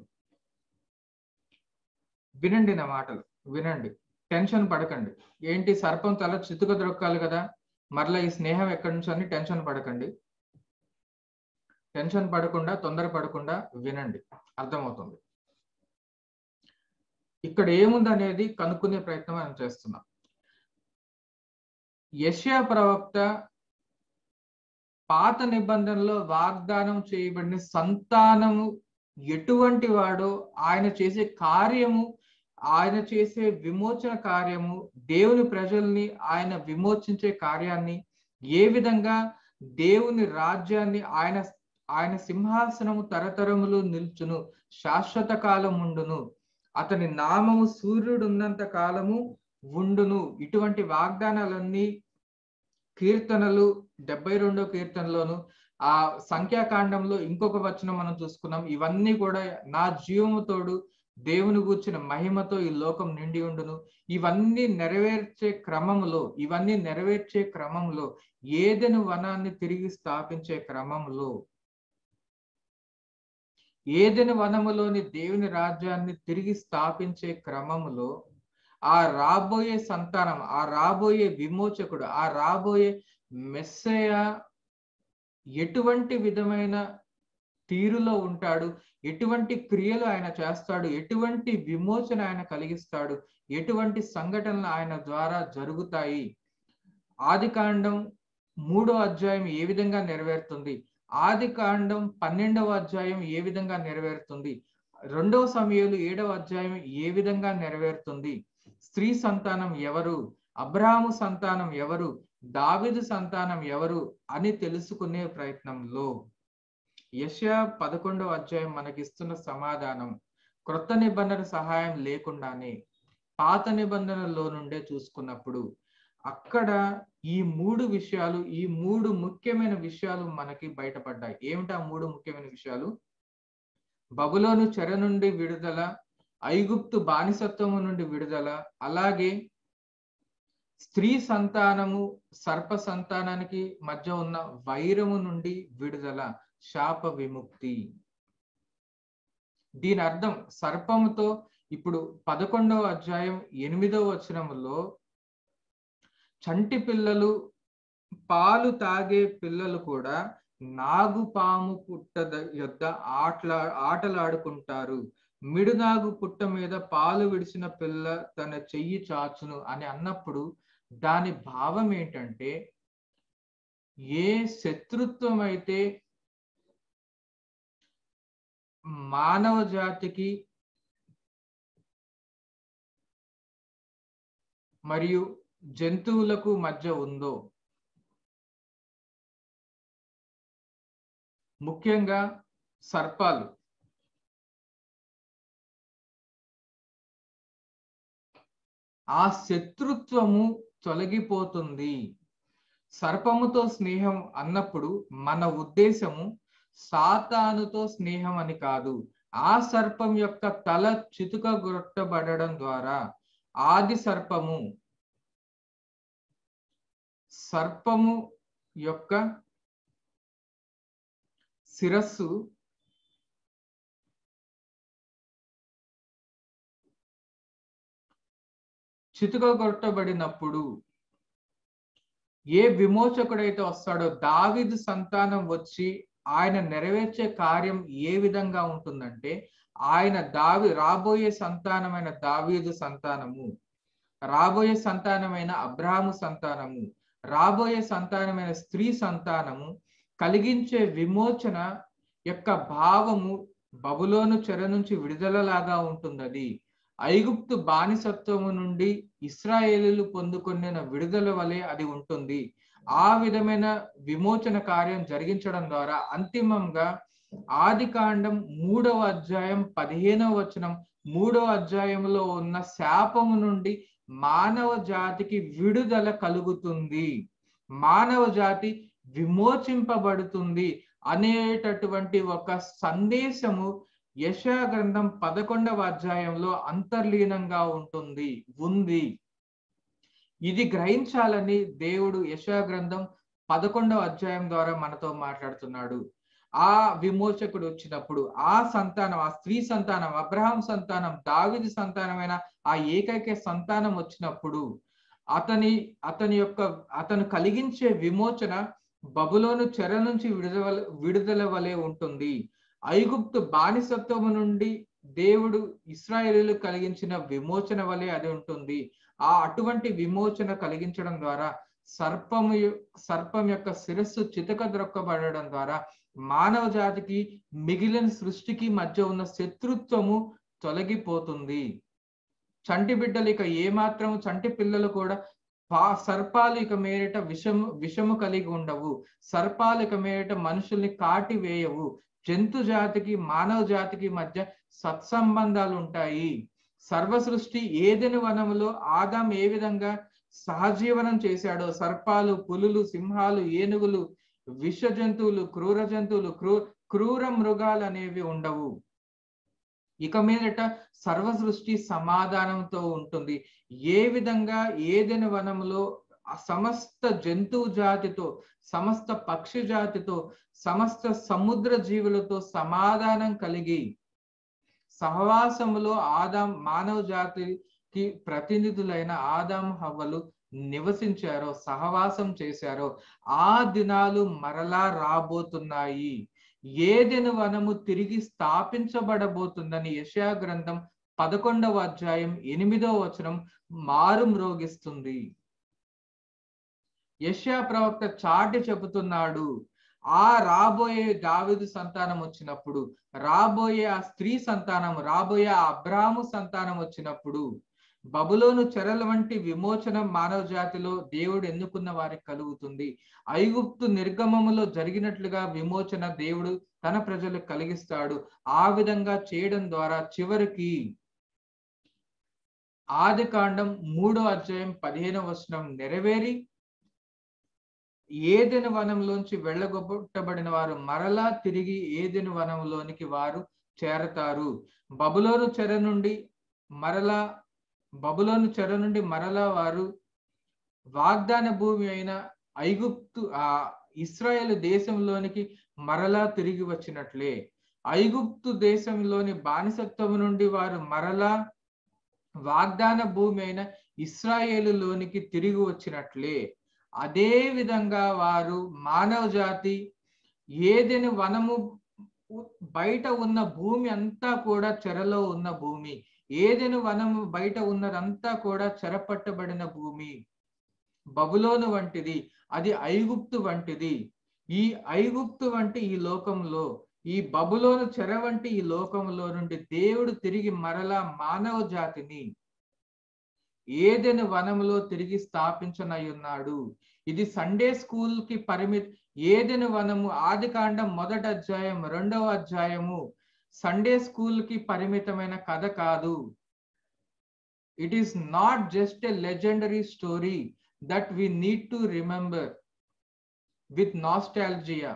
వినండి నా మాటలు వినండి టెన్షన్ పడకండి ఏంటి సర్పం తల చితుక దొరకాలి కదా మరలా ఈ స్నేహం ఎక్కడి నుంచి అని టెన్షన్ పడకండి టెన్షన్ పడకుండా తొందర పడకుండా వినండి అర్థమవుతుంది ఇక్కడ ఏముంది అనేది కనుక్కునే ప్రయత్నం మనం చేస్తున్నాం యష్యా ప్రవక్త పాత నిబంధనలో వాగ్దానం చేయబడిన సంతానము ఎటువంటి వాడో ఆయన చేసే కార్యము ఆయన చేసే విమోచన కార్యము దేవుని ప్రజల్ని ఆయన విమోచించే కార్యాన్ని ఏ విధంగా దేవుని రాజ్యాన్ని ఆయన ఆయన సింహాసనము తరతరములు నిల్చును శాశ్వత కాలం ఉండును అతని నామము సూర్యుడు ఉన్నంత కాలము ఉండును ఇటువంటి వాగ్దానాలన్నీ కీర్తనలు డెబ్బై రెండో కీర్తనలోను ఆ సంఖ్యాకాండంలో ఇంకొక వచనం మనం చూసుకున్నాం ఇవన్నీ కూడా నా జీవముతోడు దేవుని గూర్చిన మహిమతో ఈ లోకం నిండి ఉండును ఇవన్నీ నెరవేర్చే క్రమంలో ఇవన్నీ నెరవేర్చే క్రమంలో ఏదెను వనాన్ని తిరిగి స్థాపించే క్రమంలో ఏదెను వనములోని దేవుని రాజ్యాన్ని తిరిగి స్థాపించే క్రమంలో ఆ రాబోయే సంతానం ఆ రాబోయే విమోచకుడు ఆ రాబోయే మెస్సయ ఎటువంటి విధమైన తీరులో ఉంటాడు ఎటువంటి క్రియలు ఆయన చేస్తాడు ఎటువంటి విమోచన ఆయన కలిగిస్తాడు ఎటువంటి సంఘటనలు ఆయన ద్వారా జరుగుతాయి ఆది కాండం మూడో అధ్యాయం ఏ విధంగా నెరవేరుతుంది ఆది కాండం పన్నెండవ అధ్యాయం ఏ విధంగా నెరవేరుతుంది రెండవ సమయాలు ఏడవ అధ్యాయం ఏ విధంగా నెరవేరుతుంది స్త్రీ సంతానం ఎవరు అబ్రాహము సంతానం ఎవరు దావిదు సంతానం ఎవరు అని తెలుసుకునే ప్రయత్నంలో యశ పదకొండవ అధ్యాయం మనకిస్తున్న సమాధానం క్రొత్త నిబంధన సహాయం లేకుండానే పాత నిబంధనలో నుండే చూసుకున్నప్పుడు అక్కడ ఈ మూడు విషయాలు ఈ మూడు ముఖ్యమైన విషయాలు మనకి బయటపడ్డాయి ఏమిటి ఆ మూడు ముఖ్యమైన విషయాలు బబులోను చెర నుండి విడుదల ఐగుప్తు బానిసత్వము నుండి విడుదల అలాగే స్త్రీ సంతానము సర్ప సంతానానికి మధ్య ఉన్న వైరము నుండి విడుదల శాప విముక్తి దీని అర్థం సర్పముతో ఇప్పుడు పదకొండవ అధ్యాయం ఎనిమిదవ వచనములో చంటి పిల్లలు పాలు తాగే పిల్లలు కూడా నాగుపాము పుట్ట యొద్ద ఆటలా ఆటలాడుకుంటారు మిడునాగు పుట్ట మీద పాలు విడిచిన పిల్ల తన చెయ్యి చాచును అని అన్నప్పుడు దాని భావం ఏంటంటే ఏ శత్రుత్వం అయితే మానవ జాతికి మరియు జంతువులకు మధ్య ఉందో ముఖ్యంగా సర్పాలు ఆ శత్రుత్వము తొలగిపోతుంది సర్పముతో స్నేహం అన్నప్పుడు మన ఉద్దేశము సాతానుతో స్నేహం అని కాదు ఆ సర్పం యొక్క తల చితుక గొట్టబడడం ద్వారా ఆది సర్పము సర్పము యొక్క శిరస్సు చితుకగొట్టబడినప్పుడు ఏ విమోచకుడైతే వస్తాడో దావిదు సంతానం వచ్చి ఆయన నెరవేర్చే కార్యం ఏ విధంగా ఉంటుందంటే ఆయన దావి రాబోయే సంతానమైన దావీదు సంతానము రాబోయే సంతానమైన అబ్రాహము సంతానము రాబోయే సంతానమైన స్త్రీ సంతానము కలిగించే విమోచన యొక్క భావము బబులోను చెర నుంచి విడుదలలాగా ఉంటుంది అది ఐగుప్తు బానిసత్వము నుండి ఇస్రాయేలీలు పొందుకున్న విడుదల వలె అది ఉంటుంది ఆ విధమైన విమోచన కార్యం జరిగించడం ద్వారా అంతిమంగా ఆది కాండం మూడవ అధ్యాయం పదిహేనవ వచనం మూడవ అధ్యాయంలో ఉన్న శాపము నుండి మానవ జాతికి విడుదల కలుగుతుంది మానవ జాతి విమోచింపబడుతుంది అనేటటువంటి ఒక సందేశము యశా గ్రంథం పదకొండవ అధ్యాయంలో అంతర్లీనంగా ఉంటుంది ఉంది ఇది గ్రహించాలని దేవుడు యశా గ్రంథం పదకొండవ అధ్యాయం ద్వారా మనతో మాట్లాడుతున్నాడు ఆ విమోచకుడు వచ్చినప్పుడు ఆ సంతానం ఆ స్త్రీ సంతానం అబ్రహాం సంతానం దావిది సంతానమైన ఆ ఏకైక సంతానం వచ్చినప్పుడు అతని అతని యొక్క అతను కలిగించే విమోచన బబులోను చెర నుంచి విడుదల విడుదల వలె ఉంటుంది ఐగుప్తు బానిసత్వము నుండి దేవుడు ఇస్రాయేలీలు కలిగించిన విమోచన వలె అది ఉంటుంది ఆ అటువంటి విమోచన కలిగించడం ద్వారా సర్పము యొ- సర్పం యొక్క శిరస్సు చితక ద్రొక్కబడడం ద్వారా మానవ జాతికి మిగిలిన సృష్టికి మధ్య ఉన్న శత్రుత్వము తొలగిపోతుంది చంటి బిడ్డలు ఇక ఏమాత్రం చంటి పిల్లలు కూడా పా- సర్పాలు ఇక మేరట విషము విషము కలిగి ఉండవు సర్పాలు ఇక మేరట మనుషుల్ని కాటి వేయవు జంతు జాతికి మానవ జాతికి మధ్య సత్సంబంధాలు ఉంటాయి సర్వ సృష్టి ఏదెను వనములో ఆదాం ఏ విధంగా సహజీవనం చేశాడో సర్పాలు పులులు సింహాలు ఏనుగులు విష జంతువులు క్రూర జంతువులు క్రూ క్రూర మృగాలు అనేవి ఉండవు ఇక మీదట సర్వ సృష్టి సమాధానంతో ఉంటుంది ఏ విధంగా ఏదైనా వనములో ఆ సమస్త జంతువు జాతితో సమస్త పక్షి జాతితో సమస్త సముద్ర జీవులతో సమాధానం కలిగి సహవాసములో ఆదాం మానవ జాతికి ప్రతినిధులైన ఆదాం హవ్వలు నివసించారో సహవాసం చేశారో ఆ దినాలు మరలా రాబోతున్నాయి ఏదెను వనము తిరిగి స్థాపించబడబోతుందని యశా గ్రంథం పదకొండవ అధ్యాయం ఎనిమిదవ వచనం మారు మ్రోగిస్తుంది యశా ప్రవక్త చాటి చెబుతున్నాడు ఆ రాబోయే దావిదు సంతానం వచ్చినప్పుడు రాబోయే ఆ స్త్రీ సంతానం రాబోయే ఆ అబ్రాము సంతానం వచ్చినప్పుడు బబులోను చెరల వంటి విమోచన మానవ జాతిలో దేవుడు ఎన్నుకున్న వారికి కలుగుతుంది ఐగుప్తు నిర్గమములో జరిగినట్లుగా విమోచన దేవుడు తన ప్రజలకు కలిగిస్తాడు ఆ విధంగా చేయడం ద్వారా చివరికి ఆది కాండం మూడో అధ్యాయం పదిహేనవ వచనం నెరవేరి ఏదెను వనంలోంచి వెళ్ళగొట్టబడిన వారు మరలా తిరిగి ఏదెను వనంలోనికి వారు చేరతారు బబులోను చెర నుండి మరలా బబులోను చెర నుండి మరలా వారు వాగ్దాన భూమి అయిన ఐగుప్తు ఆ ఇస్రాయేల్ దేశంలోనికి మరలా తిరిగి వచ్చినట్లే ఐగుప్తు దేశంలోని బానిసత్వం నుండి వారు మరలా వాగ్దాన భూమి అయిన ఇస్రాయేలులోనికి తిరిగి వచ్చినట్లే అదే విధంగా వారు మానవ జాతి ఏదైనా వనము బయట ఉన్న భూమి అంతా కూడా చెరలో ఉన్న భూమి ఏదైనా వనము బయట ఉన్నదంతా కూడా చెరపట్టబడిన భూమి బబులోను వంటిది అది ఐగుప్తు వంటిది ఈ ఐగుప్తు వంటి ఈ లోకంలో ఈ బబులోను చెర వంటి ఈ లోకంలో నుండి దేవుడు తిరిగి మరలా మానవ జాతిని ఏదైనా వనములో తిరిగి స్థాపించనై ఉన్నాడు ఇది సండే స్కూల్ కి పరిమితి ఏదైనా వనము ఆది కాండం మొదటి అధ్యాయం రెండవ అధ్యాయము సండే స్కూల్ కి పరిమితమైన కథ కాదు it is not just a legendary story that we need to remember with nostalgia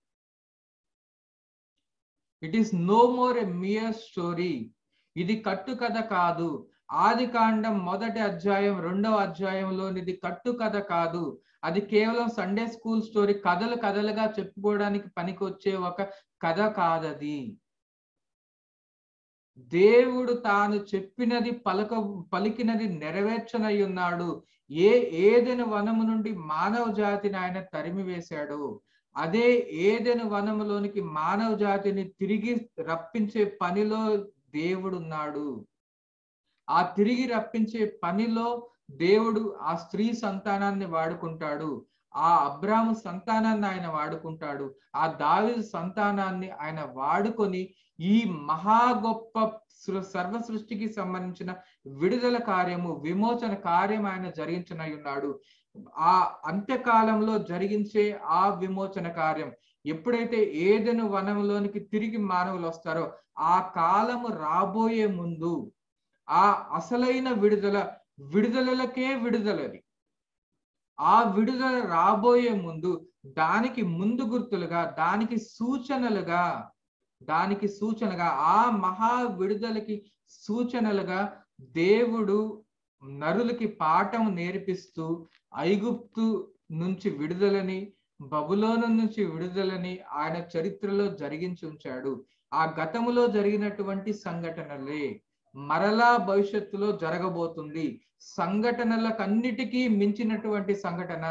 it is no more a mere story ఇది కట్టు కథ కాదు ఆది కాండం మొదటి అధ్యాయం రెండవ అధ్యాయంలోనిది కట్టు కథ కాదు అది కేవలం సండే స్కూల్ స్టోరీ కథలు కథలుగా చెప్పుకోవడానికి పనికొచ్చే ఒక కథ కాదది దేవుడు తాను చెప్పినది పలక పలికినది నెరవేర్చనై ఉన్నాడు ఏ ఏదైనా వనము నుండి మానవ జాతిని ఆయన తరిమి వేశాడు అదే ఏదైనా వనములోనికి మానవ జాతిని తిరిగి రప్పించే పనిలో దేవుడున్నాడు ఆ తిరిగి రప్పించే పనిలో దేవుడు ఆ స్త్రీ సంతానాన్ని వాడుకుంటాడు ఆ అబ్రాము సంతానాన్ని ఆయన వాడుకుంటాడు ఆ దావిదు సంతానాన్ని ఆయన వాడుకొని ఈ మహా గొప్ప సర్వ సృష్టికి సంబంధించిన విడుదల కార్యము విమోచన కార్యం ఆయన జరిగించనై ఉన్నాడు ఆ అంత్యకాలంలో జరిగించే ఆ విమోచన కార్యం ఎప్పుడైతే ఏదెను వనంలోనికి తిరిగి మానవులు వస్తారో ఆ కాలము రాబోయే ముందు ఆ అసలైన విడుదల విడుదలలకే విడుదలది ఆ విడుదల రాబోయే ముందు దానికి ముందు గుర్తులుగా దానికి సూచనలుగా దానికి సూచనగా ఆ మహా విడుదలకి సూచనలుగా దేవుడు నరులకి పాఠం నేర్పిస్తూ ఐగుప్తు నుంచి విడుదలని బబులోను నుంచి విడుదలని ఆయన చరిత్రలో జరిగించి ఉంచాడు ఆ గతములో జరిగినటువంటి సంఘటనలే మరలా భవిష్యత్తులో జరగబోతుంది సంఘటనలకన్నిటికీ మించినటువంటి సంఘటన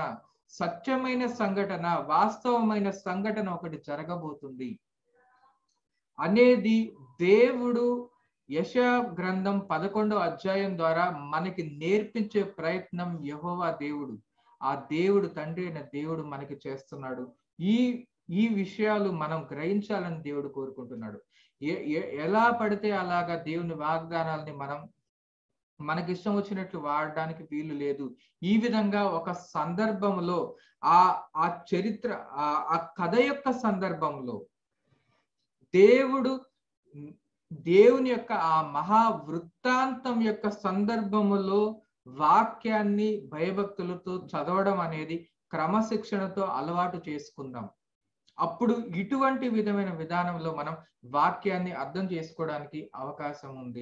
సత్యమైన సంఘటన వాస్తవమైన సంఘటన ఒకటి జరగబోతుంది అనేది దేవుడు యశ గ్రంథం పదకొండో అధ్యాయం ద్వారా మనకి నేర్పించే ప్రయత్నం యహోవా దేవుడు ఆ దేవుడు తండ్రి అయిన దేవుడు మనకి చేస్తున్నాడు ఈ ఈ విషయాలు మనం గ్రహించాలని దేవుడు కోరుకుంటున్నాడు ఎలా పడితే అలాగా దేవుని వాగ్దానాల్ని మనం మనకి ఇష్టం వచ్చినట్లు వాడడానికి వీలు లేదు ఈ విధంగా ఒక సందర్భంలో ఆ ఆ చరిత్ర ఆ కథ యొక్క సందర్భంలో దేవుడు దేవుని యొక్క ఆ మహా వృత్తాంతం యొక్క సందర్భములో వాక్యాన్ని భయభక్తులతో చదవడం అనేది క్రమశిక్షణతో అలవాటు చేసుకుందాం అప్పుడు ఇటువంటి విధమైన విధానంలో మనం వాక్యాన్ని అర్థం చేసుకోవడానికి అవకాశం ఉంది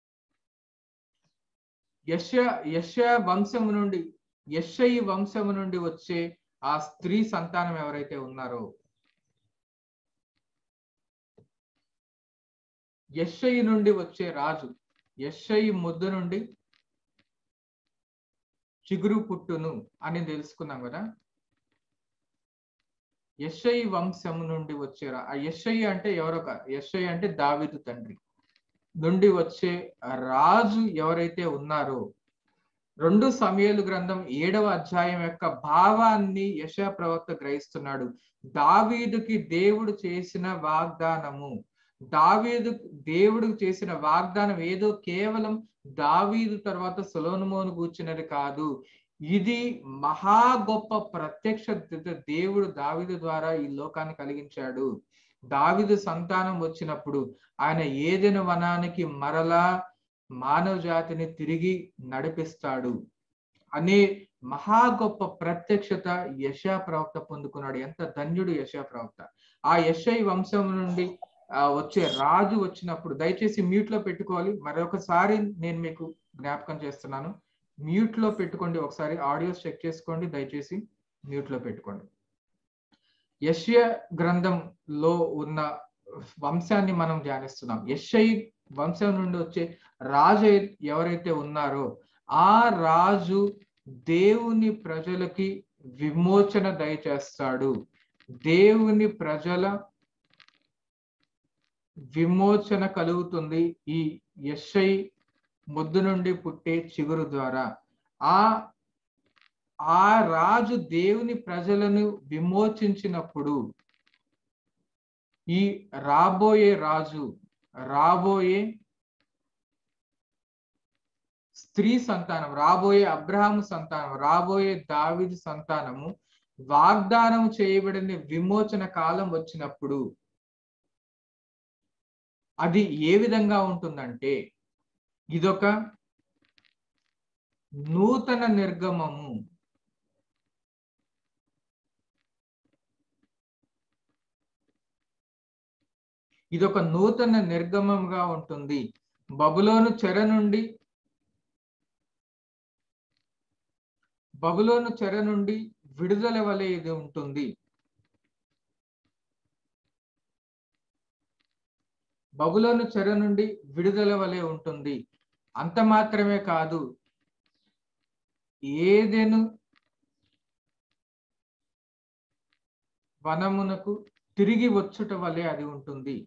యశ యశ వంశము నుండి యశై వంశము నుండి వచ్చే ఆ స్త్రీ సంతానం ఎవరైతే ఉన్నారో యశై నుండి వచ్చే రాజు యశై ముద్దు నుండి చిగురు పుట్టును అని తెలుసుకున్నాం కదా యశై వంశం నుండి వచ్చే ఆ యశై అంటే ఎవరొక యశై అంటే దావిదు తండ్రి నుండి వచ్చే రాజు ఎవరైతే ఉన్నారో రెండు సమయాలు గ్రంథం ఏడవ అధ్యాయం యొక్క భావాన్ని యశ ప్రవక్త గ్రహిస్తున్నాడు దావీదుకి దేవుడు చేసిన వాగ్దానము దావీదు దేవుడు చేసిన వాగ్దానం ఏదో కేవలం దావీదు తర్వాత సులోనమోను కూర్చున్నది కాదు ఇది మహా గొప్ప ప్రత్యక్ష దేవుడు దావీదు ద్వారా ఈ లోకాన్ని కలిగించాడు దావిదు సంతానం వచ్చినప్పుడు ఆయన ఏదైనా వనానికి మరలా మానవ జాతిని తిరిగి నడిపిస్తాడు అనే మహా గొప్ప ప్రత్యక్షత యశా ప్రవక్త పొందుకున్నాడు ఎంత ధన్యుడు యశా ప్రవక్త ఆ యశై వంశం నుండి వచ్చే రాజు వచ్చినప్పుడు దయచేసి మ్యూట్ లో పెట్టుకోవాలి మరొకసారి నేను మీకు జ్ఞాపకం చేస్తున్నాను మ్యూట్ లో పెట్టుకోండి ఒకసారి ఆడియోస్ చెక్ చేసుకోండి దయచేసి మ్యూట్ లో పెట్టుకోండి యశ్య గ్రంథంలో ఉన్న వంశాన్ని మనం ధ్యానిస్తున్నాం యశ్ఐ వంశం నుండి వచ్చే రాజు ఎవరైతే ఉన్నారో ఆ రాజు దేవుని ప్రజలకి విమోచన దయచేస్తాడు దేవుని ప్రజల విమోచన కలుగుతుంది ఈ యశ్ఐ ముద్దు నుండి పుట్టే చిగురు ద్వారా ఆ ఆ రాజు దేవుని ప్రజలను విమోచించినప్పుడు ఈ రాబోయే రాజు రాబోయే స్త్రీ సంతానం రాబోయే అబ్రహాము సంతానం రాబోయే దావిది సంతానము వాగ్దానం చేయబడిన విమోచన కాలం వచ్చినప్పుడు అది ఏ విధంగా ఉంటుందంటే ఇదొక నూతన నిర్గమము ఇదొక నూతన నిర్గమంగా ఉంటుంది బబులోను చెర నుండి బబులోను చెర నుండి విడుదల వలె ఇది ఉంటుంది బబులోను చెర నుండి విడుదల వలె ఉంటుంది అంత మాత్రమే కాదు ఏదెను వనమునకు తిరిగి వచ్చుట వలె అది ఉంటుంది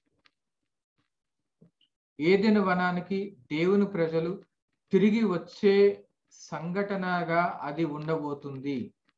ఏదెను వనానికి దేవుని ప్రజలు తిరిగి వచ్చే సంఘటనగా అది ఉండబోతుంది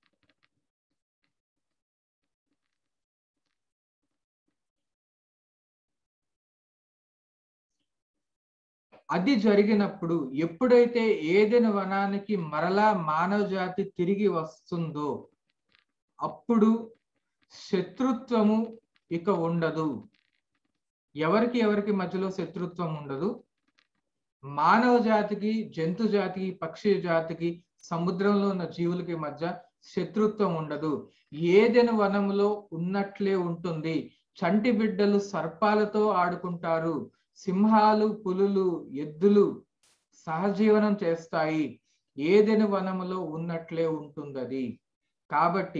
అది జరిగినప్పుడు ఎప్పుడైతే ఏదైనా వనానికి మరలా మానవ జాతి తిరిగి వస్తుందో అప్పుడు శత్రుత్వము ఇక ఉండదు ఎవరికి ఎవరికి మధ్యలో శత్రుత్వం ఉండదు మానవ జాతికి జంతు జాతికి పక్షి జాతికి సముద్రంలో ఉన్న జీవులకి మధ్య శత్రుత్వం ఉండదు ఏదెను వనములో ఉన్నట్లే ఉంటుంది చంటి బిడ్డలు సర్పాలతో ఆడుకుంటారు సింహాలు పులులు ఎద్దులు సహజీవనం చేస్తాయి ఏదెను వనములో ఉన్నట్లే ఉంటుంది అది కాబట్టి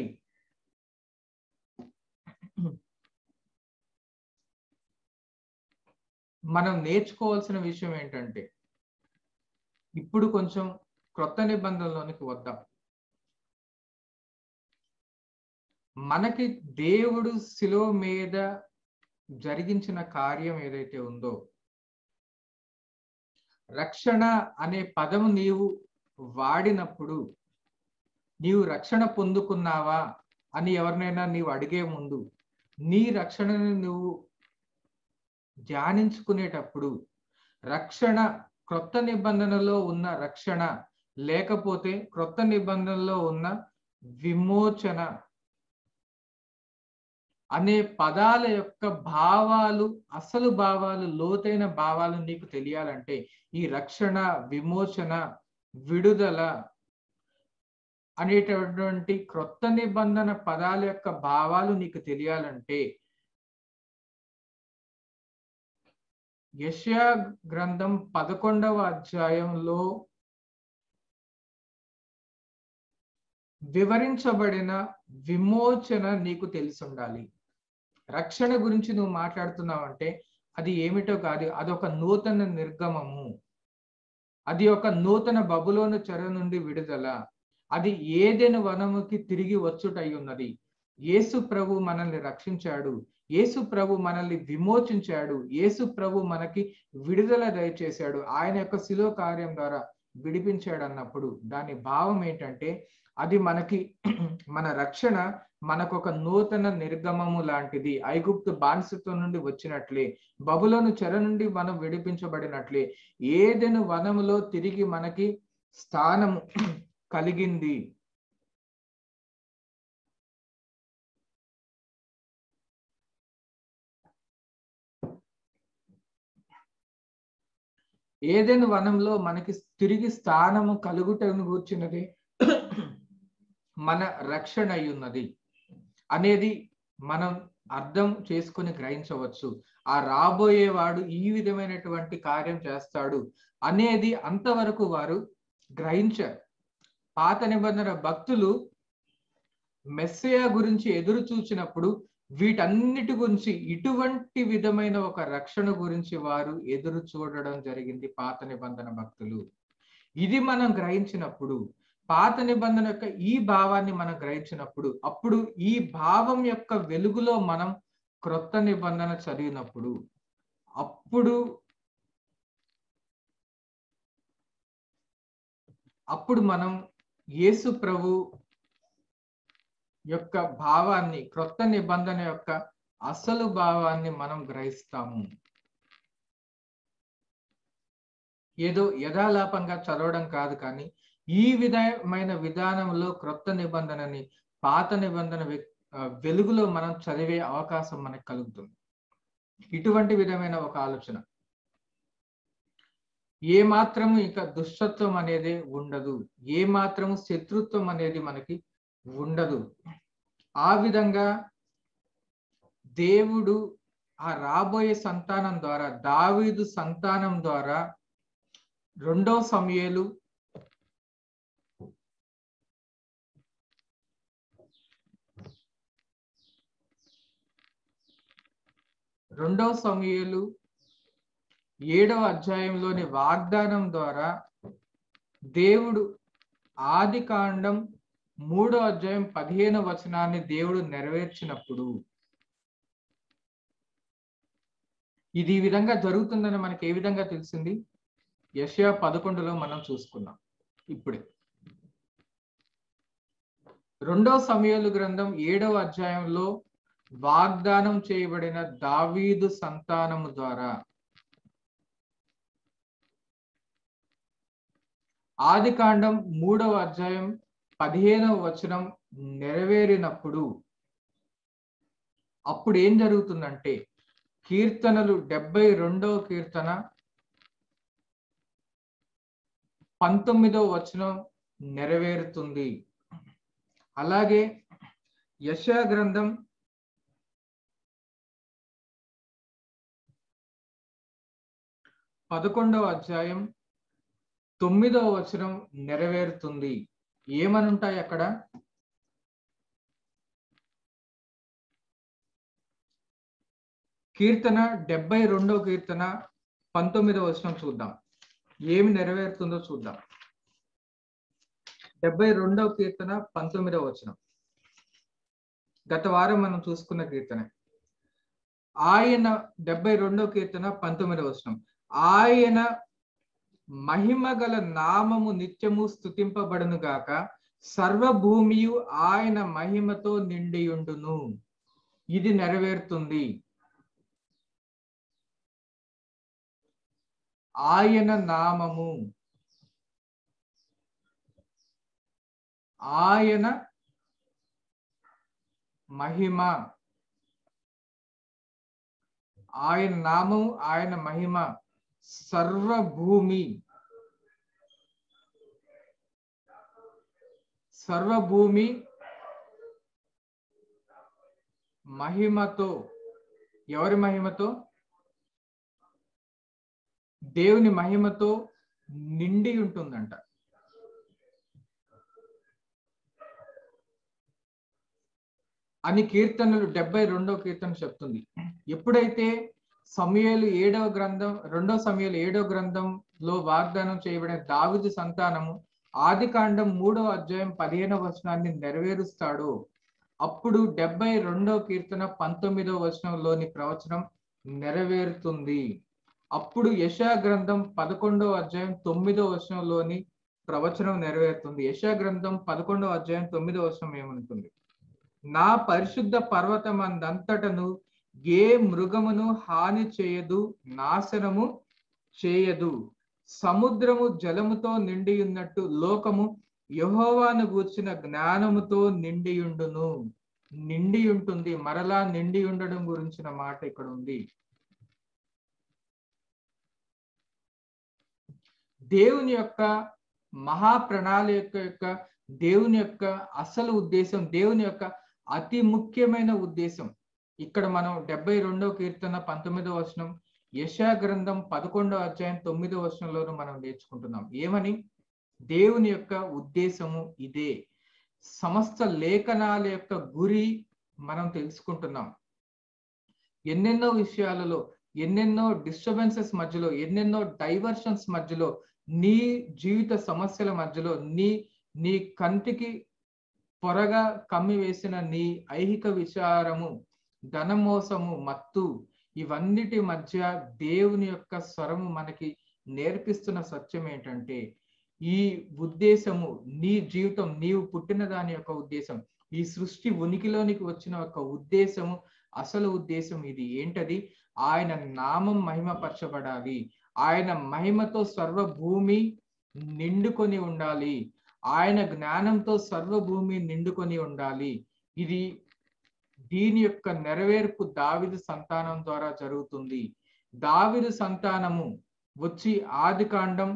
మనం నేర్చుకోవాల్సిన విషయం ఏంటంటే ఇప్పుడు కొంచెం క్రొత్త నిబంధనలోనికి వద్దాం మనకి దేవుడు శిలో మీద జరిగించిన కార్యం ఏదైతే ఉందో రక్షణ అనే పదము నీవు వాడినప్పుడు నీవు రక్షణ పొందుకున్నావా అని ఎవరినైనా నీవు అడిగే ముందు నీ రక్షణను నువ్వు ధ్యానించుకునేటప్పుడు రక్షణ క్రొత్త నిబంధనలో ఉన్న రక్షణ లేకపోతే క్రొత్త నిబంధనలో ఉన్న విమోచన అనే పదాల యొక్క భావాలు అసలు భావాలు లోతైన భావాలు నీకు తెలియాలంటే ఈ రక్షణ విమోచన విడుదల అనేటటువంటి క్రొత్త నిబంధన పదాల యొక్క భావాలు నీకు తెలియాలంటే యష్యా గ్రంథం పదకొండవ అధ్యాయంలో వివరించబడిన విమోచన నీకు తెలిసి ఉండాలి రక్షణ గురించి నువ్వు మాట్లాడుతున్నావంటే అది ఏమిటో కాదు అదొక నూతన నిర్గమము అది ఒక నూతన బబులోను చెర నుండి విడుదల అది ఏదైనా వనముకి తిరిగి వచ్చుటై ఉన్నది యేసు ప్రభు మనల్ని రక్షించాడు యేసు ప్రభు మనల్ని విమోచించాడు యేసు ప్రభు మనకి విడుదల దయచేశాడు ఆయన యొక్క శిలో కార్యం ద్వారా విడిపించాడు అన్నప్పుడు దాని భావం ఏంటంటే అది మనకి మన రక్షణ మనకు ఒక నూతన నిర్గమము లాంటిది ఐగుప్తు బానిసత్వం నుండి వచ్చినట్లే బబులోను చెర నుండి మనం విడిపించబడినట్లే ఏదెను వనములో తిరిగి మనకి స్థానము కలిగింది ఏదైనా వనంలో మనకి తిరిగి స్థానము కలుగుటను కూర్చున్నది మన రక్షణ అయి ఉన్నది అనేది మనం అర్థం చేసుకుని గ్రహించవచ్చు ఆ రాబోయేవాడు ఈ విధమైనటువంటి కార్యం చేస్తాడు అనేది అంతవరకు వారు గ్రహించారు పాత నిబంధన భక్తులు మెస్సయ గురించి ఎదురు చూచినప్పుడు వీటన్నిటి గురించి ఇటువంటి విధమైన ఒక రక్షణ గురించి వారు ఎదురు చూడడం జరిగింది పాత నిబంధన భక్తులు ఇది మనం గ్రహించినప్పుడు పాత నిబంధన యొక్క ఈ భావాన్ని మనం గ్రహించినప్పుడు అప్పుడు ఈ భావం యొక్క వెలుగులో మనం క్రొత్త నిబంధన చదివినప్పుడు అప్పుడు అప్పుడు మనం యేసు ప్రభు యొక్క భావాన్ని క్రొత్త నిబంధన యొక్క అసలు భావాన్ని మనం గ్రహిస్తాము ఏదో యథాలాపంగా చదవడం కాదు కానీ ఈ విధమైన విధానంలో క్రొత్త నిబంధనని పాత నిబంధన వెలుగులో మనం చదివే అవకాశం మనకు కలుగుతుంది ఇటువంటి విధమైన ఒక ఆలోచన ఏ మాత్రము ఇంకా దుష్టత్వం అనేది ఉండదు ఏ మాత్రము శత్రుత్వం అనేది మనకి ఉండదు ఆ విధంగా దేవుడు ఆ రాబోయే సంతానం ద్వారా దావీదు సంతానం ద్వారా రెండో సమయలు రెండవ సమయలు ఏడవ అధ్యాయంలోని వాగ్దానం ద్వారా దేవుడు ఆది కాండం మూడో అధ్యాయం పదిహేను వచనాన్ని దేవుడు నెరవేర్చినప్పుడు ఇది ఈ విధంగా జరుగుతుందని మనకి ఏ విధంగా తెలిసింది యషయా పదకొండులో మనం చూసుకున్నాం ఇప్పుడే రెండో సమయాలు గ్రంథం ఏడవ అధ్యాయంలో వాగ్దానం చేయబడిన దావీదు సంతానము ద్వారా ఆది కాండం మూడవ అధ్యాయం పదిహేనవ వచనం నెరవేరినప్పుడు అప్పుడు ఏం జరుగుతుందంటే కీర్తనలు డెబ్బై రెండవ కీర్తన పంతొమ్మిదవ వచనం నెరవేరుతుంది అలాగే యశా గ్రంథం పదకొండవ అధ్యాయం తొమ్మిదవ వచనం నెరవేరుతుంది ఏమనుంటాయి అక్కడ కీర్తన డెబ్బై రెండవ కీర్తన పంతొమ్మిదవ వచనం చూద్దాం ఏమి నెరవేరుతుందో చూద్దాం డెబ్బై రెండవ కీర్తన పంతొమ్మిదవ వచనం గత వారం మనం చూసుకున్న కీర్తన ఆయన డెబ్బై రెండో కీర్తన పంతొమ్మిదవ వచనం ఆయన మహిమ గల నామము నిత్యము స్థుతింపబడును గాక సర్వభూమియు ఆయన మహిమతో నిండియుండును ఇది నెరవేరుతుంది ఆయన నామము ఆయన మహిమ ఆయన నామము ఆయన మహిమ సర్వభూమి సర్వభూమి మహిమతో ఎవరి మహిమతో దేవుని మహిమతో నిండి ఉంటుందంట అని కీర్తనలు డెబ్బై రెండో కీర్తన చెప్తుంది ఎప్పుడైతే సమయలు ఏడవ గ్రంథం రెండో సమయాలు ఏడవ గ్రంథంలో వాగ్దానం చేయబడిన దావిది సంతానము ఆది కాండం మూడవ అధ్యాయం పదిహేనవ వచనాన్ని నెరవేరుస్తాడు అప్పుడు డెబ్బై రెండో కీర్తన పంతొమ్మిదవ వచనంలోని ప్రవచనం నెరవేరుతుంది అప్పుడు యశా గ్రంథం పదకొండవ అధ్యాయం తొమ్మిదవ వచనంలోని ప్రవచనం నెరవేరుతుంది యశా గ్రంథం పదకొండవ అధ్యాయం తొమ్మిదవ వచనం ఏమనుకుంది నా పరిశుద్ధ పర్వతమందంతటను ఏ మృగమును హాని చేయదు నాశనము చేయదు సముద్రము జలముతో నిండి ఉన్నట్టు లోకము యహోవాను గూర్చిన జ్ఞానముతో నిండియుండును నిండి ఉంటుంది మరలా నిండి ఉండడం గురించిన మాట ఇక్కడ ఉంది దేవుని యొక్క మహా ప్రణాళిక యొక్క దేవుని యొక్క అసలు ఉద్దేశం దేవుని యొక్క అతి ముఖ్యమైన ఉద్దేశం ఇక్కడ మనం డెబ్బై రెండవ కీర్తన పంతొమ్మిదవ వచనం యశా గ్రంథం పదకొండవ అధ్యాయం తొమ్మిదవ వచనంలోనూ మనం నేర్చుకుంటున్నాం ఏమని దేవుని యొక్క ఉద్దేశము ఇదే సమస్త లేఖనాల యొక్క గురి మనం తెలుసుకుంటున్నాం ఎన్నెన్నో విషయాలలో ఎన్నెన్నో డిస్టర్బెన్సెస్ మధ్యలో ఎన్నెన్నో డైవర్షన్స్ మధ్యలో నీ జీవిత సమస్యల మధ్యలో నీ నీ కంటికి పొరగా కమ్మి వేసిన నీ ఐహిక విచారము ధనమోసము మత్తు ఇవన్నిటి మధ్య దేవుని యొక్క స్వరము మనకి నేర్పిస్తున్న సత్యం ఏంటంటే ఈ ఉద్దేశము నీ జీవితం నీవు పుట్టిన దాని యొక్క ఉద్దేశం ఈ సృష్టి ఉనికిలోనికి వచ్చిన ఒక ఉద్దేశము అసలు ఉద్దేశం ఇది ఏంటది ఆయన నామం మహిమపరచబడాలి ఆయన మహిమతో సర్వభూమి నిండుకొని ఉండాలి ఆయన జ్ఞానంతో సర్వభూమి నిండుకొని ఉండాలి ఇది దీని యొక్క నెరవేర్పు దావిదు సంతానం ద్వారా జరుగుతుంది దావిదు సంతానము వచ్చి ఆది కాండం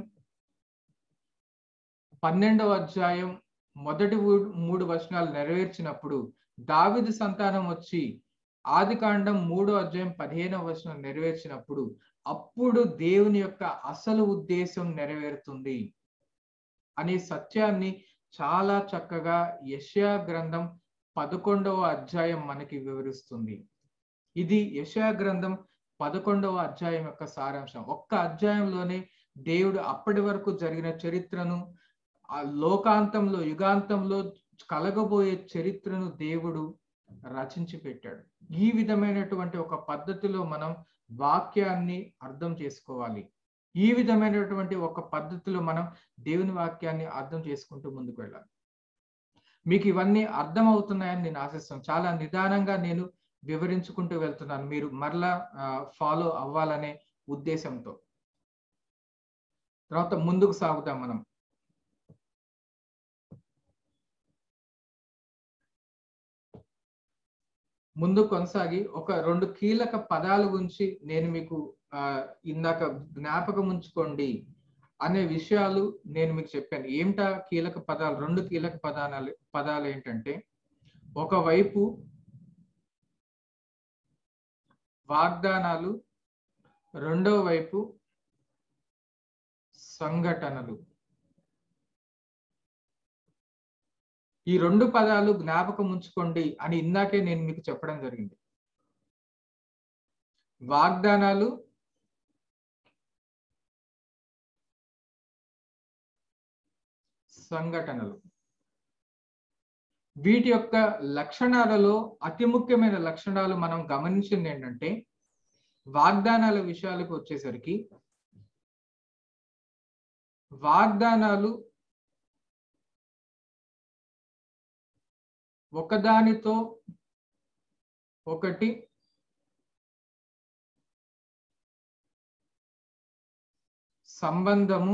పన్నెండవ అధ్యాయం మొదటి మూడు వచనాలు నెరవేర్చినప్పుడు దావిదు సంతానం వచ్చి ఆది కాండం మూడో అధ్యాయం పదిహేనవ వచనం నెరవేర్చినప్పుడు అప్పుడు దేవుని యొక్క అసలు ఉద్దేశం నెరవేరుతుంది అనే సత్యాన్ని చాలా చక్కగా యషయా గ్రంథం పదకొండవ అధ్యాయం మనకి వివరిస్తుంది ఇది యషయా గ్రంథం పదకొండవ అధ్యాయం యొక్క సారాంశం ఒక్క అధ్యాయంలోనే దేవుడు అప్పటి వరకు జరిగిన చరిత్రను ఆ లోకాంతంలో యుగాంతంలో కలగబోయే చరిత్రను దేవుడు రచించి పెట్టాడు ఈ విధమైనటువంటి ఒక పద్ధతిలో మనం వాక్యాన్ని అర్థం చేసుకోవాలి ఈ విధమైనటువంటి ఒక పద్ధతిలో మనం దేవుని వాక్యాన్ని అర్థం చేసుకుంటూ ముందుకు వెళ్ళాలి మీకు ఇవన్నీ అర్థం అవుతున్నాయని నేను ఆశిస్తాను చాలా నిదానంగా నేను వివరించుకుంటూ వెళ్తున్నాను మీరు మరలా ఫాలో అవ్వాలనే ఉద్దేశంతో తర్వాత ముందుకు సాగుతాం మనం ముందు కొనసాగి ఒక రెండు కీలక పదాల గురించి నేను మీకు ఆ ఇందాక జ్ఞాపకం ఉంచుకోండి అనే విషయాలు నేను మీకు చెప్పాను ఏమిటా కీలక పదాలు రెండు కీలక పదాలు పదాలు ఏంటంటే ఒకవైపు వాగ్దానాలు రెండో వైపు సంఘటనలు ఈ రెండు పదాలు జ్ఞాపకం ఉంచుకోండి అని ఇందాకే నేను మీకు చెప్పడం జరిగింది వాగ్దానాలు సంఘటనలు వీటి యొక్క లక్షణాలలో అతి ముఖ్యమైన లక్షణాలు మనం గమనించింది ఏంటంటే వాగ్దానాల విషయాలకు వచ్చేసరికి వాగ్దానాలు ఒకదానితో ఒకటి సంబంధము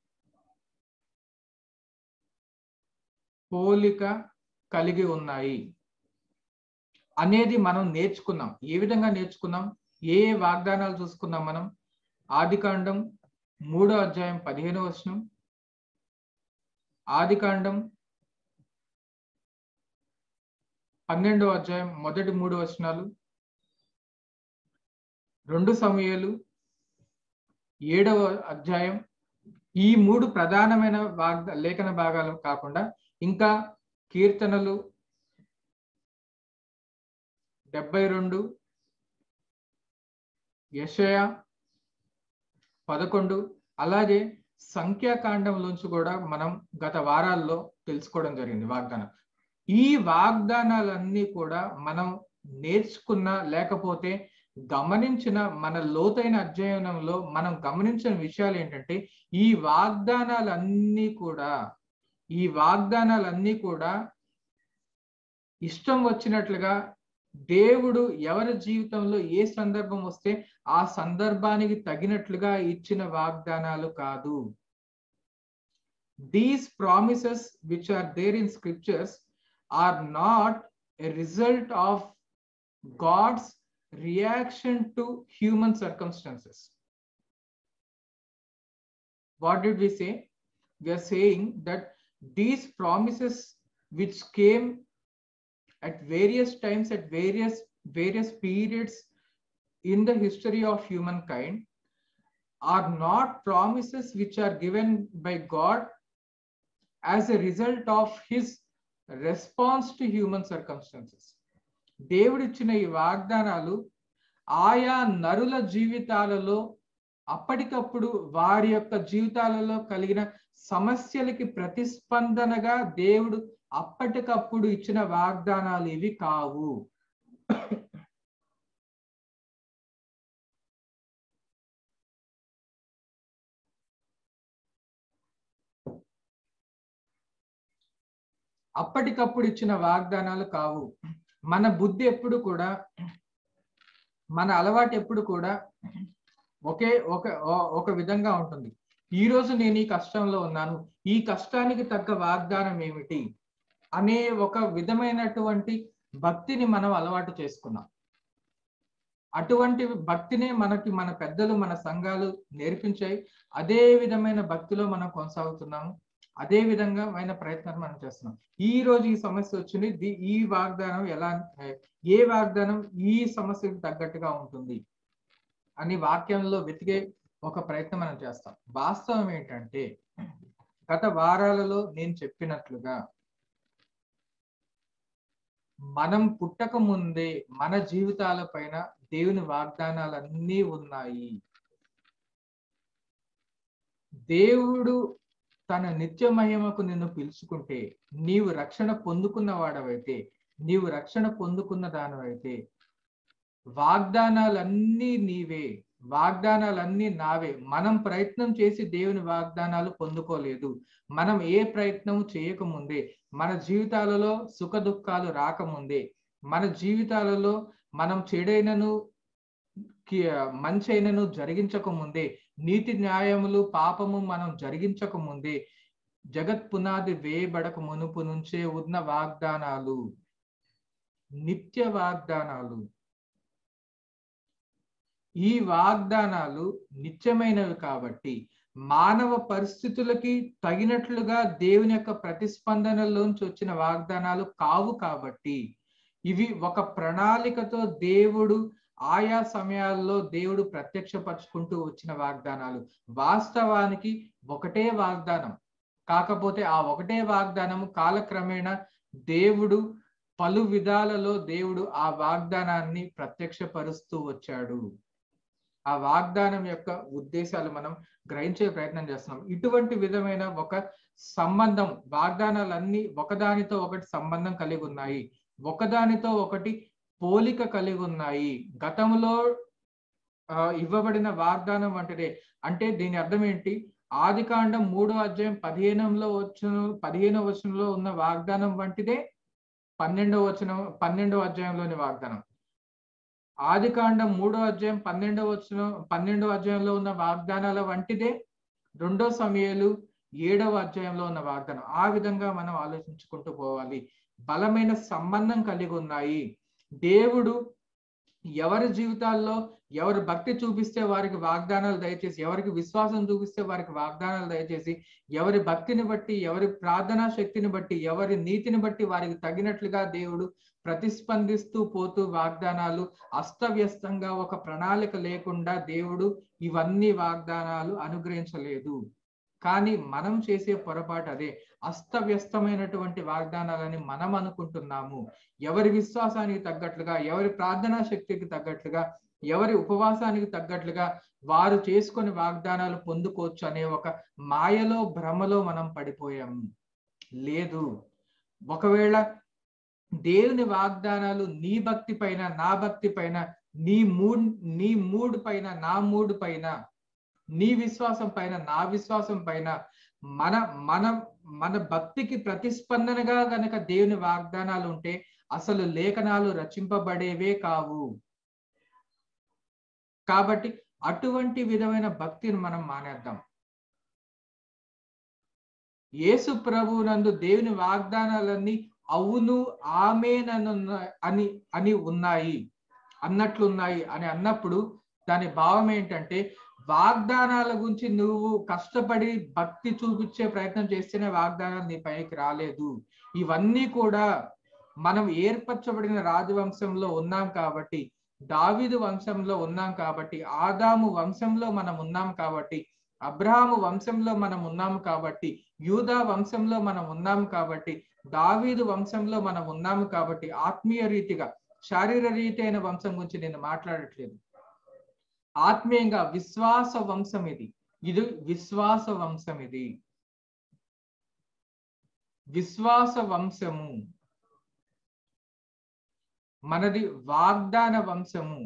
పోలిక కలిగి ఉన్నాయి అనేది మనం నేర్చుకున్నాం ఏ విధంగా నేర్చుకున్నాం ఏ ఏ వాగ్దానాలు చూసుకున్నాం మనం ఆదికాండం మూడో అధ్యాయం పదిహేను వచనం ఆదికాండం పన్నెండో అధ్యాయం మొదటి మూడు వచనాలు రెండు సమయాలు ఏడవ అధ్యాయం ఈ మూడు ప్రధానమైన వాగ్ద లేఖన భాగాలు కాకుండా ఇంకా కీర్తనలు డెబ్బై రెండు యషయ పదకొండు అలాగే సంఖ్యాకాండంలోంచి కూడా మనం గత వారాల్లో తెలుసుకోవడం జరిగింది వాగ్దానం ఈ వాగ్దానాలన్నీ కూడా మనం నేర్చుకున్న లేకపోతే గమనించిన మన లోతైన అధ్యయనంలో మనం గమనించిన విషయాలు ఏంటంటే ఈ వాగ్దానాలన్నీ కూడా ఈ వాగ్దానాలన్నీ కూడా ఇష్టం వచ్చినట్లుగా దేవుడు ఎవరి జీవితంలో ఏ సందర్భం వస్తే ఆ సందర్భానికి తగినట్లుగా ఇచ్చిన వాగ్దానాలు కాదు these promises which are there in scriptures are not a result of God's reaction to human circumstances. What did we say? We are saying that these promises which came at various times, at various various periods in the history of humankind, are not promises which are given by God as a result of his response to human circumstances. దేవుడిచ్చిన ఈ వాగ్దానాలు ఆయా నరుల జీవితాలలో అప్పటికప్పుడు వారి యొక్క జీవితాలలో కలిగిన సమస్యలకి ప్రతిస్పందనగా దేవుడు అప్పటికప్పుడు ఇచ్చిన వాగ్దానాలు ఇవి కావు అప్పటికప్పుడు ఇచ్చిన వాగ్దానాలు కావు మన బుద్ధి ఎప్పుడు కూడా మన అలవాటు ఎప్పుడు కూడా ఒకే ఒక ఒక విధంగా ఉంటుంది ఈ రోజు నేను ఈ కష్టంలో ఉన్నాను ఈ కష్టానికి తగ్గ వాగ్దానం ఏమిటి అనే ఒక విధమైనటువంటి భక్తిని మనం అలవాటు చేసుకున్నాం అటువంటి భక్తినే మనకి మన పెద్దలు మన సంఘాలు నేర్పించాయి అదే విధమైన భక్తిలో మనం కొనసాగుతున్నాము అదే విధంగా అయిన ప్రయత్నాలు మనం చేస్తున్నాం ఈ రోజు ఈ సమస్య వచ్చింది ఈ వాగ్దానం ఎలా ఏ వాగ్దానం ఈ సమస్యకు తగ్గట్టుగా ఉంటుంది అని వాక్యంలో వెతికే ఒక ప్రయత్నం మనం చేస్తాం వాస్తవం ఏంటంటే గత వారాలలో నేను చెప్పినట్లుగా మనం పుట్టక ముందే మన జీవితాల పైన దేవుని వాగ్దానాలన్నీ ఉన్నాయి దేవుడు తన నిత్య మహిమకు నిన్ను పిలుచుకుంటే నీవు రక్షణ పొందుకున్న వాడవైతే నీవు రక్షణ పొందుకున్న దానవైతే వాగ్దానాలన్నీ నీవే వాగ్దానాలన్నీ నావే మనం ప్రయత్నం చేసి దేవుని వాగ్దానాలు పొందుకోలేదు మనం ఏ ప్రయత్నం చేయకముందే మన జీవితాలలో సుఖ దుఃఖాలు రాకముందే మన జీవితాలలో మనం చెడైనను మంచైనను జరిగించక ముందే నీతి న్యాయములు పాపము మనం జరిగించక ముందే జగత్ పునాది వేయబడక మునుపు నుంచే ఉన్న వాగ్దానాలు నిత్య వాగ్దానాలు ఈ వాగ్దానాలు నిత్యమైనవి కాబట్టి మానవ పరిస్థితులకి తగినట్లుగా దేవుని యొక్క ప్రతిస్పందనలోంచి వచ్చిన వాగ్దానాలు కావు కాబట్టి ఇవి ఒక ప్రణాళికతో దేవుడు ఆయా సమయాల్లో దేవుడు ప్రత్యక్షపరుచుకుంటూ వచ్చిన వాగ్దానాలు వాస్తవానికి ఒకటే వాగ్దానం కాకపోతే ఆ ఒకటే వాగ్దానం కాలక్రమేణా దేవుడు పలు విధాలలో దేవుడు ఆ వాగ్దానాన్ని ప్రత్యక్షపరుస్తూ వచ్చాడు ఆ వాగ్దానం యొక్క ఉద్దేశాలు మనం గ్రహించే ప్రయత్నం చేస్తున్నాం ఇటువంటి విధమైన ఒక సంబంధం వాగ్దానాలన్నీ ఒకదానితో ఒకటి సంబంధం కలిగి ఉన్నాయి ఒకదానితో ఒకటి పోలిక కలిగి ఉన్నాయి గతంలో ఇవ్వబడిన వాగ్దానం వంటిదే అంటే దీని అర్థం ఏంటి ఆది కాండం మూడో అధ్యాయం పదిహేనంలో వచ్చిన పదిహేనో వచనంలో ఉన్న వాగ్దానం వంటిదే పన్నెండవ వచనం పన్నెండవ అధ్యాయంలోని వాగ్దానం ఆది కాండం మూడో అధ్యాయం పన్నెండవ వచనం పన్నెండవ అధ్యాయంలో ఉన్న వాగ్దానాల వంటిదే రెండో సమయాలు ఏడవ అధ్యాయంలో ఉన్న వాగ్దానం ఆ విధంగా మనం ఆలోచించుకుంటూ పోవాలి బలమైన సంబంధం కలిగి ఉన్నాయి దేవుడు ఎవరి జీవితాల్లో ఎవరు భక్తి చూపిస్తే వారికి వాగ్దానాలు దయచేసి ఎవరికి విశ్వాసం చూపిస్తే వారికి వాగ్దానాలు దయచేసి ఎవరి భక్తిని బట్టి ఎవరి ప్రార్థనా శక్తిని బట్టి ఎవరి నీతిని బట్టి వారికి తగినట్లుగా దేవుడు ప్రతిస్పందిస్తూ పోతూ వాగ్దానాలు అస్తవ్యస్తంగా ఒక ప్రణాళిక లేకుండా దేవుడు ఇవన్నీ వాగ్దానాలు అనుగ్రహించలేదు కానీ మనం చేసే పొరపాటు అదే అస్తవ్యస్తమైనటువంటి వాగ్దానాలని మనం అనుకుంటున్నాము ఎవరి విశ్వాసానికి తగ్గట్లుగా ఎవరి ప్రార్థనా శక్తికి తగ్గట్లుగా ఎవరి ఉపవాసానికి తగ్గట్లుగా వారు చేసుకొని వాగ్దానాలు పొందుకోవచ్చు అనే ఒక మాయలో భ్రమలో మనం పడిపోయాము లేదు ఒకవేళ దేవుని వాగ్దానాలు నీ భక్తి పైన నా భక్తి పైన నీ మూడ్ నీ మూడ్ పైన నా మూడ్ పైన నీ విశ్వాసం పైన నా విశ్వాసం పైన మన మన మన భక్తికి ప్రతిస్పందనగా గనక దేవుని వాగ్దానాలు ఉంటే అసలు లేఖనాలు రచింపబడేవే కావు కాబట్టి అటువంటి విధమైన భక్తిని మనం మానేద్దాం యేసు ప్రభు నందు దేవుని వాగ్దానాలన్నీ అవును ఆమెనను అని అని ఉన్నాయి అన్నట్లున్నాయి అని అన్నప్పుడు దాని భావం ఏంటంటే వాగ్దానాల గురించి నువ్వు కష్టపడి భక్తి చూపించే ప్రయత్నం చేస్తేనే వాగ్దానాలు నీ పైకి రాలేదు ఇవన్నీ కూడా మనం ఏర్పరచబడిన రాజవంశంలో ఉన్నాం కాబట్టి దావిదు వంశంలో ఉన్నాం కాబట్టి ఆదాము వంశంలో మనం ఉన్నాం కాబట్టి అబ్రహాము వంశంలో మనం ఉన్నాం కాబట్టి యూదా వంశంలో మనం ఉన్నాం కాబట్టి దావీదు వంశంలో మనం ఉన్నాము కాబట్టి ఆత్మీయ రీతిగా శారీర రీతి అయిన వంశం గురించి నేను మాట్లాడట్లేదు ఆత్మీయంగా విశ్వాస వంశం ఇది ఇది విశ్వాస వంశం ఇది విశ్వాస వంశము మనది వాగ్దాన వంశము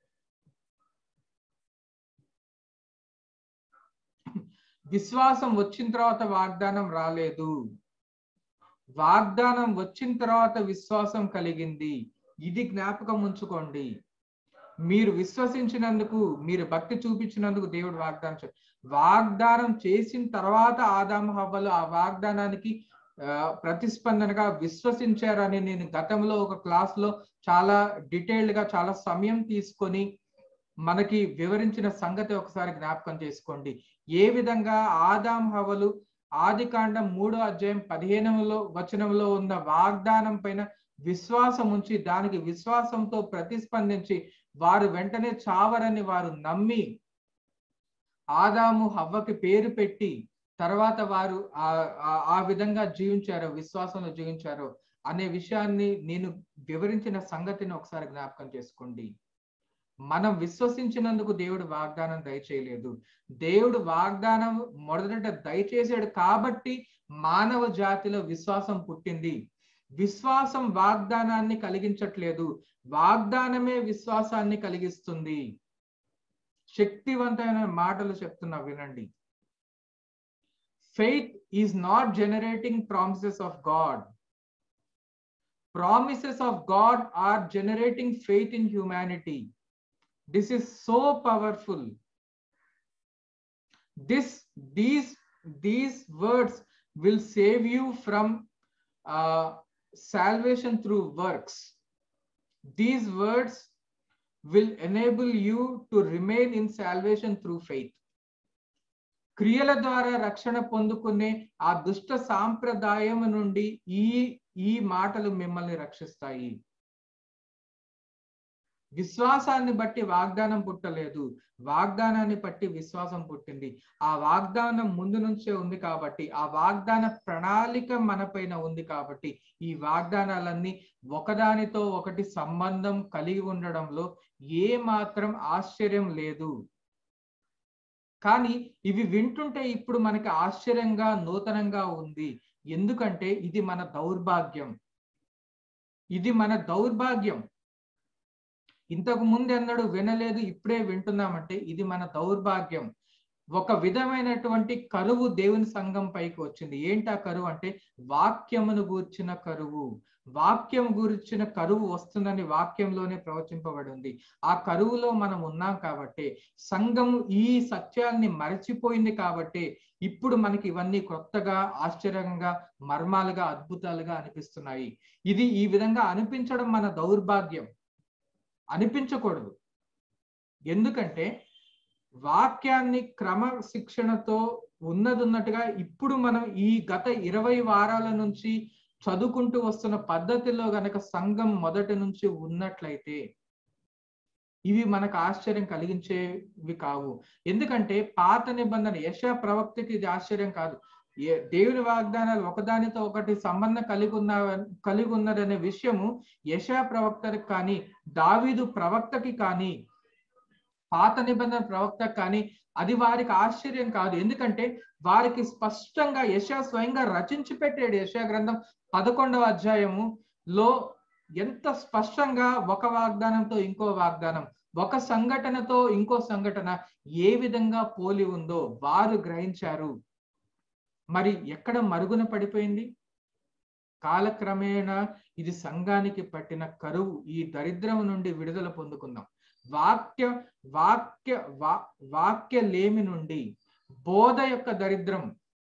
విశ్వాసం వచ్చిన తర్వాత వాగ్దానం రాలేదు వాగ్దానం వచ్చిన తర్వాత విశ్వాసం కలిగింది ఇది జ్ఞాపకం ఉంచుకోండి మీరు విశ్వసించినందుకు మీరు భక్తి చూపించినందుకు దేవుడు వాగ్దానం వాగ్దానం చేసిన తర్వాత ఆదాము హవ్వలు ఆ వాగ్దానానికి ప్రతిస్పందనగా విశ్వసించారని నేను గతంలో ఒక క్లాస్ లో చాలా డీటెయిల్డ్ గా చాలా సమయం తీసుకొని మనకి వివరించిన సంగతి ఒకసారి జ్ఞాపకం చేసుకోండి ఏ విధంగా ఆదాం హవలు ఆది కాండం మూడో అధ్యాయం పదిహేనులో వచనంలో ఉన్న వాగ్దానం పైన విశ్వాసం ఉంచి దానికి విశ్వాసంతో ప్రతిస్పందించి వారు వెంటనే చావరని వారు నమ్మి ఆదాము హవ్వకి పేరు పెట్టి తర్వాత వారు ఆ విధంగా జీవించారో విశ్వాసంలో జీవించారో అనే విషయాన్ని నేను వివరించిన సంగతిని ఒకసారి జ్ఞాపకం చేసుకోండి మనం విశ్వసించినందుకు దేవుడు వాగ్దానం దయచేయలేదు దేవుడు వాగ్దానం మొదట దయచేసాడు కాబట్టి మానవ జాతిలో విశ్వాసం పుట్టింది విశ్వాసం వాగ్దానాన్ని కలిగించట్లేదు వాగ్దానమే విశ్వాసాన్ని కలిగిస్తుంది శక్తివంతమైన మాటలు చెప్తున్నా వినండి faith is not generating promises of God promises of God are generating faith in humanity this is so powerful this these these words will save you from uh, salvation through works these words will enable you to remain in salvation through faith క్రియల ద్వారా రక్షణ పొందుకునే ఆ దుష్ట సాంప్రదాయం నుండి ఈ ఈ మాటలు మిమ్మల్ని రక్షిస్తాయి విశ్వాసాన్ని బట్టి వాగ్దానం పుట్టలేదు వాగ్దానాన్ని బట్టి విశ్వాసం పుట్టింది ఆ వాగ్దానం ముందు నుంచే ఉంది కాబట్టి ఆ వాగ్దాన ప్రణాళిక మన పైన ఉంది కాబట్టి ఈ వాగ్దానాలన్నీ ఒకదానితో ఒకటి సంబంధం కలిగి ఉండడంలో ఏ మాత్రం ఆశ్చర్యం లేదు కానీ ఇవి వింటుంటే ఇప్పుడు మనకి ఆశ్చర్యంగా నూతనంగా ఉంది ఎందుకంటే ఇది మన దౌర్భాగ్యం ఇది మన దౌర్భాగ్యం ఇంతకు ముందు ఎన్నడూ వినలేదు ఇప్పుడే వింటున్నామంటే ఇది మన దౌర్భాగ్యం ఒక విధమైనటువంటి కరువు దేవుని సంఘం పైకి వచ్చింది ఏంటి ఆ కరువు అంటే వాక్యమును గూర్చిన కరువు వాక్యం గురించిన కరువు వస్తుందని వాక్యంలోనే ప్రవచింపబడి ఉంది ఆ కరువులో మనం ఉన్నాం కాబట్టి సంఘం ఈ సత్యాల్ని మరచిపోయింది కాబట్టి ఇప్పుడు మనకి ఇవన్నీ కొత్తగా ఆశ్చర్యంగా మర్మాలుగా అద్భుతాలుగా అనిపిస్తున్నాయి ఇది ఈ విధంగా అనిపించడం మన దౌర్భాగ్యం అనిపించకూడదు ఎందుకంటే వాక్యాన్ని క్రమశిక్షణతో ఉన్నది ఉన్నట్టుగా ఇప్పుడు మనం ఈ గత ఇరవై వారాల నుంచి చదువుకుంటూ వస్తున్న పద్ధతిలో గనక సంఘం మొదటి నుంచి ఉన్నట్లయితే ఇవి మనకు ఆశ్చర్యం కలిగించేవి కావు ఎందుకంటే పాత నిబంధన యశ ప్రవక్తకి ఇది ఆశ్చర్యం కాదు ఏ దేవుని వాగ్దానాలు ఒకదానితో ఒకటి సంబంధం కలిగి ఉన్న కలిగి ఉన్నదనే విషయము యశ ప్రవక్తకి కానీ దావీదు ప్రవక్తకి కానీ పాత నిబంధన ప్రవక్త కానీ అది వారికి ఆశ్చర్యం కాదు ఎందుకంటే వారికి స్పష్టంగా యశ స్వయంగా రచించి పెట్టాడు యశ గ్రంథం పదకొండవ అధ్యాయము లో ఎంత స్పష్టంగా ఒక వాగ్దానంతో ఇంకో వాగ్దానం ఒక సంఘటనతో ఇంకో సంఘటన ఏ విధంగా పోలి ఉందో వారు గ్రహించారు మరి ఎక్కడ మరుగున పడిపోయింది కాలక్రమేణా ఇది సంఘానికి పట్టిన కరువు ఈ దరిద్రం నుండి విడుదల పొందుకుందాం వాక్య వాక్య వా వాక్య లేమి నుండి బోధ యొక్క దరిద్రం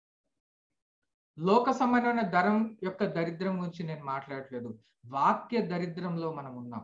లోక సంబంధమైన ధరం యొక్క దరిద్రం గురించి నేను మాట్లాడట్లేదు వాక్య దరిద్రంలో మనం ఉన్నాం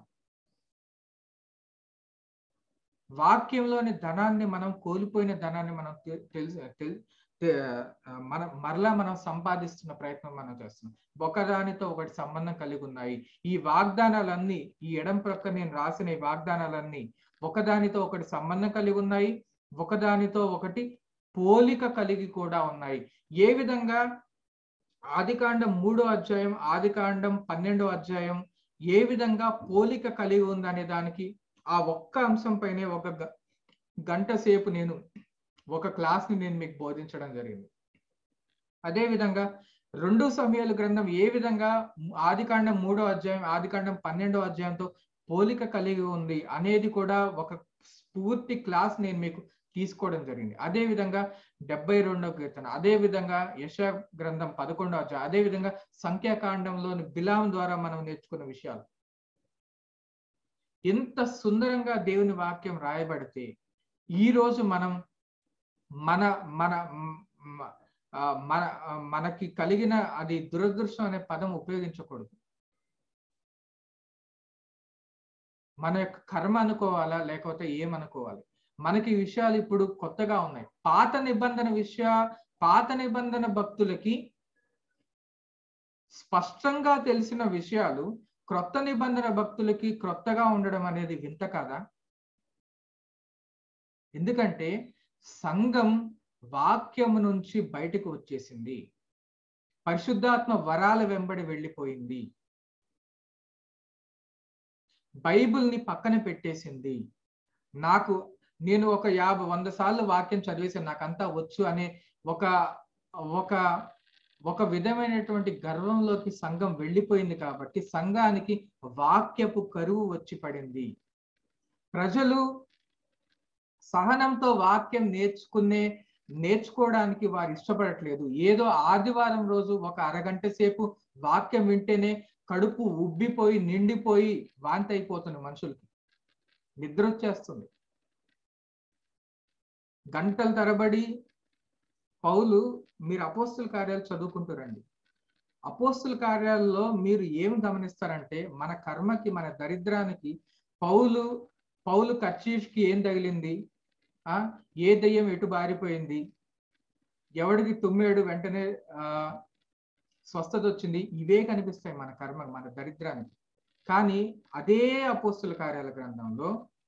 వాక్యంలోని ధనాన్ని మనం కోల్పోయిన ధనాన్ని మనం తెలుసు మన మరలా మనం సంపాదిస్తున్న ప్రయత్నం మనం చేస్తున్నాం ఒకదానితో ఒకటి సంబంధం కలిగి ఉన్నాయి ఈ వాగ్దానాలన్నీ ఈ ఎడం ప్రక్క నేను రాసిన ఈ వాగ్దానాలన్నీ ఒకదానితో ఒకటి సంబంధం కలిగి ఉన్నాయి ఒకదానితో ఒకటి పోలిక కలిగి కూడా ఉన్నాయి ఏ విధంగా ఆదికాండం మూడో అధ్యాయం ఆదికాండం పన్నెండో అధ్యాయం ఏ విధంగా పోలిక కలిగి ఉందనే దానికి ఆ ఒక్క అంశం పైనే ఒక గంట సేపు నేను ఒక క్లాస్ ని నేను మీకు బోధించడం జరిగింది అదే విధంగా రెండు సమయాల గ్రంథం ఏ విధంగా ఆదికాండం మూడో అధ్యాయం ఆదికాండం పన్నెండో అధ్యాయంతో పోలిక కలిగి ఉంది అనేది కూడా ఒక పూర్తి క్లాస్ నేను మీకు తీసుకోవడం జరిగింది అదే విధంగా డెబ్బై రెండవ కీర్తన అదే విధంగా యశ గ్రంథం పదకొండవ అధ్యాయం అదే విధంగా సంఖ్యాకాండంలోని బిలాం ద్వారా మనం నేర్చుకున్న విషయాలు ఎంత సుందరంగా దేవుని వాక్యం రాయబడితే ఈ రోజు మనం మన మన మన మనకి కలిగిన అది దురదృష్టం అనే పదం ఉపయోగించకూడదు మన యొక్క కర్మ అనుకోవాలా లేకపోతే ఏమనుకోవాలి మనకి విషయాలు ఇప్పుడు కొత్తగా ఉన్నాయి పాత నిబంధన విషయ పాత నిబంధన భక్తులకి స్పష్టంగా తెలిసిన విషయాలు క్రొత్త నిబంధన భక్తులకి క్రొత్తగా ఉండడం అనేది వింత కాదా ఎందుకంటే సంఘం వాక్యము నుంచి బయటకు వచ్చేసింది పరిశుద్ధాత్మ వరాల వెంబడి వెళ్ళిపోయింది బైబిల్ని పక్కన పెట్టేసింది నాకు నేను ఒక యాభై వంద సార్లు వాక్యం చదివేసాను నాకంతా వచ్చు అనే ఒక ఒక ఒక విధమైనటువంటి గర్వంలోకి సంఘం వెళ్ళిపోయింది కాబట్టి సంఘానికి వాక్యపు కరువు వచ్చి పడింది ప్రజలు సహనంతో వాక్యం నేర్చుకునే నేర్చుకోవడానికి వారు ఇష్టపడట్లేదు ఏదో ఆదివారం రోజు ఒక అరగంట సేపు వాక్యం వింటేనే కడుపు ఉబ్బిపోయి నిండిపోయి వాంతి అయిపోతుంది మనుషులకి నిద్ర వచ్చేస్తుంది గంటల తరబడి పౌలు మీరు అపోస్తుల కార్యాలు చదువుకుంటారండి అపోస్తుల కార్యాలలో మీరు ఏమి గమనిస్తారంటే మన కర్మకి మన దరిద్రానికి పౌలు పౌలు కర్చీఫ్కి ఏం తగిలింది ఆ ఏ దయ్యం ఎటు బారిపోయింది ఎవడికి తుమ్మేడు వెంటనే ఆ స్వస్థత వచ్చింది ఇవే కనిపిస్తాయి మన కర్మ మన దరిద్రానికి కానీ అదే అపోస్తుల కార్యాల గ్రంథంలో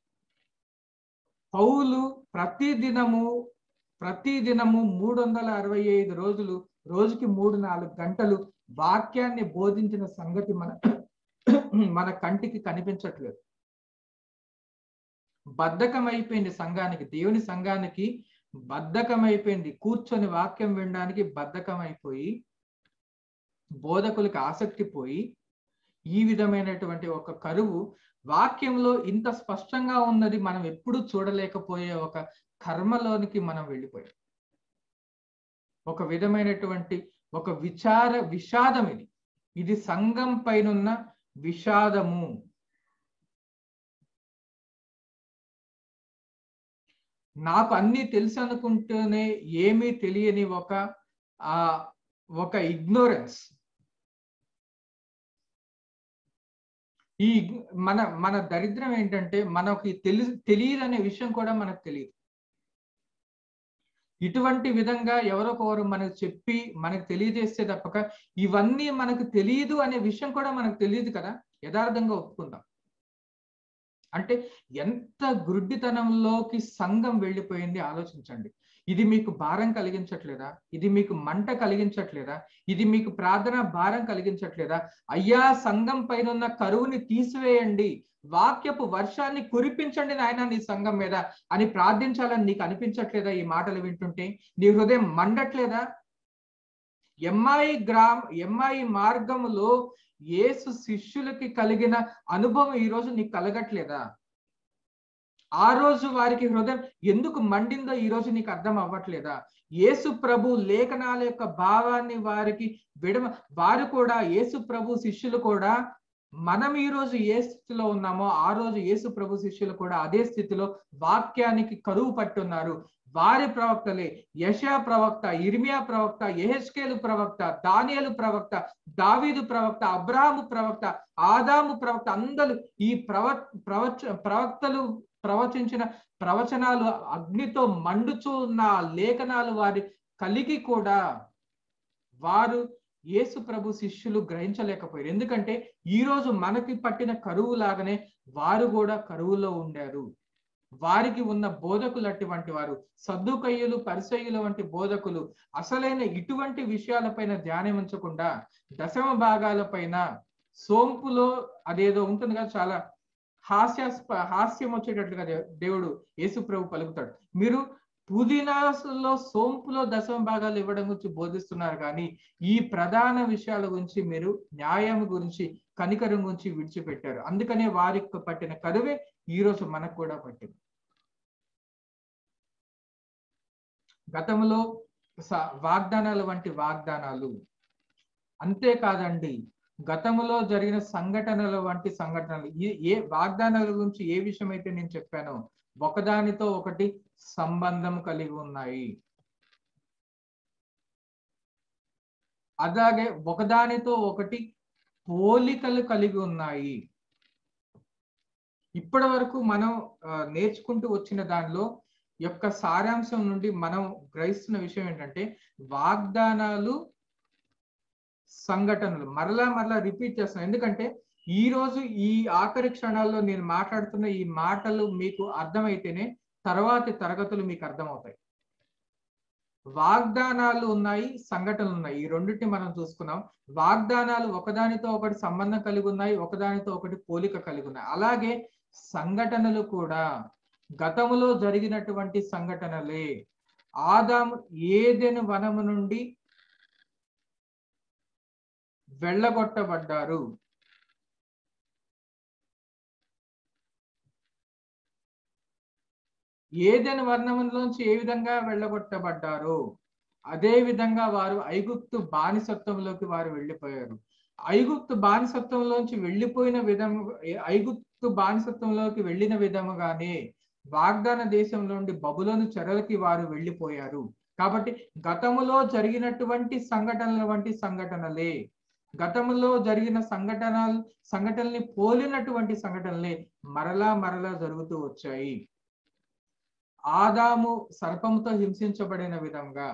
పౌలు ప్రతి దినము ప్రతి దినము మూడు వందల అరవై ఐదు రోజులు రోజుకి మూడు నాలుగు గంటలు వాక్యాన్ని బోధించిన సంగతి మన మన కంటికి కనిపించట్లేదు బద్ధకం అయిపోయింది సంఘానికి దేవుని సంఘానికి బద్ధకం అయిపోయింది కూర్చొని వాక్యం వినడానికి బద్ధకం అయిపోయి బోధకులకు ఆసక్తి పోయి ఈ విధమైనటువంటి ఒక కరువు వాక్యంలో ఇంత స్పష్టంగా ఉన్నది మనం ఎప్పుడు చూడలేకపోయే ఒక కర్మలోనికి మనం వెళ్ళిపోయాం ఒక విధమైనటువంటి ఒక విచార విషాదం ఇది ఇది సంఘం పైనున్న విషాదము నాకు అన్ని తెలుసు అనుకుంటూనే ఏమీ తెలియని ఒక ఆ ఒక ఇగ్నోరెన్స్ ఈ మన మన దరిద్రం ఏంటంటే మనకి తెలి తెలియదు అనే విషయం కూడా మనకు తెలియదు ఇటువంటి విధంగా ఎవరొకరు మనకు చెప్పి మనకు తెలియజేస్తే తప్పక ఇవన్నీ మనకు తెలియదు అనే విషయం కూడా మనకు తెలియదు కదా యథార్థంగా ఒప్పుకుందాం అంటే ఎంత గుడ్డితనంలోకి సంఘం వెళ్ళిపోయింది ఆలోచించండి ఇది మీకు భారం కలిగించట్లేదా ఇది మీకు మంట కలిగించట్లేదా ఇది మీకు ప్రార్థన భారం కలిగించట్లేదా అయ్యా సంఘం పైన ఉన్న కరువుని తీసివేయండి వాక్యపు వర్షాన్ని కురిపించండి నాయన నీ సంఘం మీద అని ప్రార్థించాలని నీకు అనిపించట్లేదా ఈ మాటలు వింటుంటే నీ హృదయం మండట్లేదా ఎమ్మాయి గ్రామ ఎమ్మాయి మార్గములో యేసు శిష్యులకి కలిగిన అనుభవం ఈ రోజు నీకు కలగట్లేదా ఆ రోజు వారికి హృదయం ఎందుకు మండిందో ఈ రోజు నీకు అర్థం అవ్వట్లేదా యేసు ప్రభు లేఖనాల యొక్క భావాన్ని వారికి విడమ వారు కూడా యేసు ప్రభు శిష్యులు కూడా మనం ఈ రోజు ఏ స్థితిలో ఉన్నామో ఆ రోజు యేసు ప్రభు శిష్యులు కూడా అదే స్థితిలో వాక్యానికి కరువు పట్టున్నారు వారి ప్రవక్తలే యశా ప్రవక్త ఇర్మియా ప్రవక్త ఎహెస్కేలు ప్రవక్త దానియలు ప్రవక్త దావీదు ప్రవక్త అబ్రాహము ప్రవక్త ఆదాము ప్రవక్త అందరూ ఈ ప్రవ ప్రవచ ప్రవక్తలు ప్రవచించిన ప్రవచనాలు అగ్నితో మండుచూ ఉన్న లేఖనాలు వారి కలిగి కూడా వారు యేసు ప్రభు శిష్యులు గ్రహించలేకపోయారు ఎందుకంటే ఈ రోజు మనకి పట్టిన కరువు లాగానే వారు కూడా కరువులో ఉండారు వారికి ఉన్న బోధకులు అటువంటి వారు సద్దుకయ్యులు పరిసయ్యులు వంటి బోధకులు అసలైన ఇటువంటి విషయాలపైన ధ్యానం ఉంచకుండా దశమ భాగాలపైన సోంపులో అదేదో ఉంటుంది కదా చాలా హాస్యాస్ప హాస్యం వచ్చేటట్లుగా దేవుడు యేసు ప్రభు పలుకుతాడు మీరు పుదీనాలో సోంపులో దశమ భాగాలు ఇవ్వడం గురించి బోధిస్తున్నారు కానీ ఈ ప్రధాన విషయాల గురించి మీరు న్యాయం గురించి కనికరం గురించి విడిచిపెట్టారు అందుకనే వారికి పట్టిన కరువే ఈ రోజు మనకు కూడా పట్టింది గతంలో వాగ్దానాలు వంటి వాగ్దానాలు అంతేకాదండి గతంలో జరిగిన సంఘటనల వంటి సంఘటనలు ఏ వాగ్దానాల గురించి ఏ విషయం అయితే నేను చెప్పానో ఒకదానితో ఒకటి సంబంధం కలిగి ఉన్నాయి అలాగే ఒకదానితో ఒకటి పోలికలు కలిగి ఉన్నాయి ఇప్పటి వరకు మనం నేర్చుకుంటూ వచ్చిన దానిలో యొక్క సారాంశం నుండి మనం గ్రహిస్తున్న విషయం ఏంటంటే వాగ్దానాలు సంఘటనలు మరలా మరలా రిపీట్ చేస్తున్నాను ఎందుకంటే ఈ రోజు ఈ ఆఖరి క్షణాల్లో నేను మాట్లాడుతున్న ఈ మాటలు మీకు అర్థమైతేనే తర్వాతి తరగతులు మీకు అర్థమవుతాయి వాగ్దానాలు ఉన్నాయి సంఘటనలు ఉన్నాయి ఈ రెండింటిని మనం చూసుకున్నాం వాగ్దానాలు ఒకదానితో ఒకటి సంబంధం కలిగి ఉన్నాయి ఒకదానితో ఒకటి పోలిక కలిగి ఉన్నాయి అలాగే సంఘటనలు కూడా గతములో జరిగినటువంటి సంఘటనలే ఆదాము ఏదెను వనము నుండి వెళ్ళగొట్టబడ్డారు ఏదైనా వర్ణంలోంచి ఏ విధంగా వెళ్ళగొట్టబడ్డారో అదే విధంగా వారు ఐగుప్తు బానిసత్వంలోకి వారు వెళ్ళిపోయారు ఐగుప్తు బానిసత్వంలోంచి వెళ్ళిపోయిన విధం ఐగుప్తు బానిసత్వంలోకి వెళ్ళిన విధముగానే వాగ్దాన దేశం నుండి బబులోను చెరలకి వారు వెళ్ళిపోయారు కాబట్టి గతములో జరిగినటువంటి సంఘటనల వంటి సంఘటనలే గతంలో జరిగిన సంఘటనలు సంఘటనల్ని పోలినటువంటి సంఘటనలే మరలా మరలా జరుగుతూ వచ్చాయి ఆదాము సర్పంతో హింసించబడిన విధంగా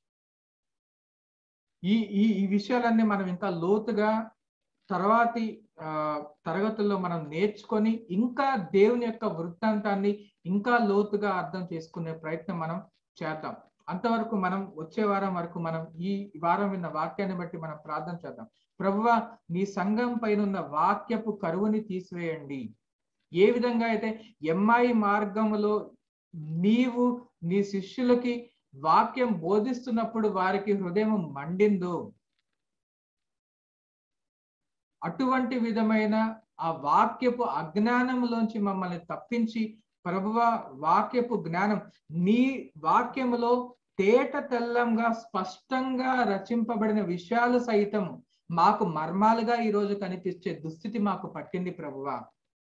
ఈ ఈ ఈ విషయాలన్నీ మనం ఇంకా లోతుగా తర్వాతి ఆ, తరగతుల్లో మనం నేర్చుకొని ఇంకా దేవుని యొక్క వృత్తాంతాన్ని ఇంకా లోతుగా అర్థం చేసుకునే ప్రయత్నం మనం చేద్దాం అంతవరకు మనం వచ్చే వారం వరకు మనం ఈ వారం విన్న వాక్యాన్ని బట్టి మనం ప్రార్థన చేద్దాం ప్రభువ నీ సంఘం పైన ఉన్న వాక్యపు కరువుని తీసివేయండి ఏ విధంగా అయితే ఎంఐ మార్గములో నీవు నీ శిష్యులకి వాక్యం బోధిస్తున్నప్పుడు వారికి హృదయం మండిందో అటువంటి విధమైన ఆ వాక్యపు అజ్ఞానంలోంచి మమ్మల్ని తప్పించి ప్రభువ వాక్యపు జ్ఞానం నీ వాక్యములో తేట తెల్లంగా స్పష్టంగా రచింపబడిన విషయాలు సైతం మాకు మర్మాలుగా ఈ రోజు కనిపించే దుస్థితి మాకు పట్టింది ప్రభువా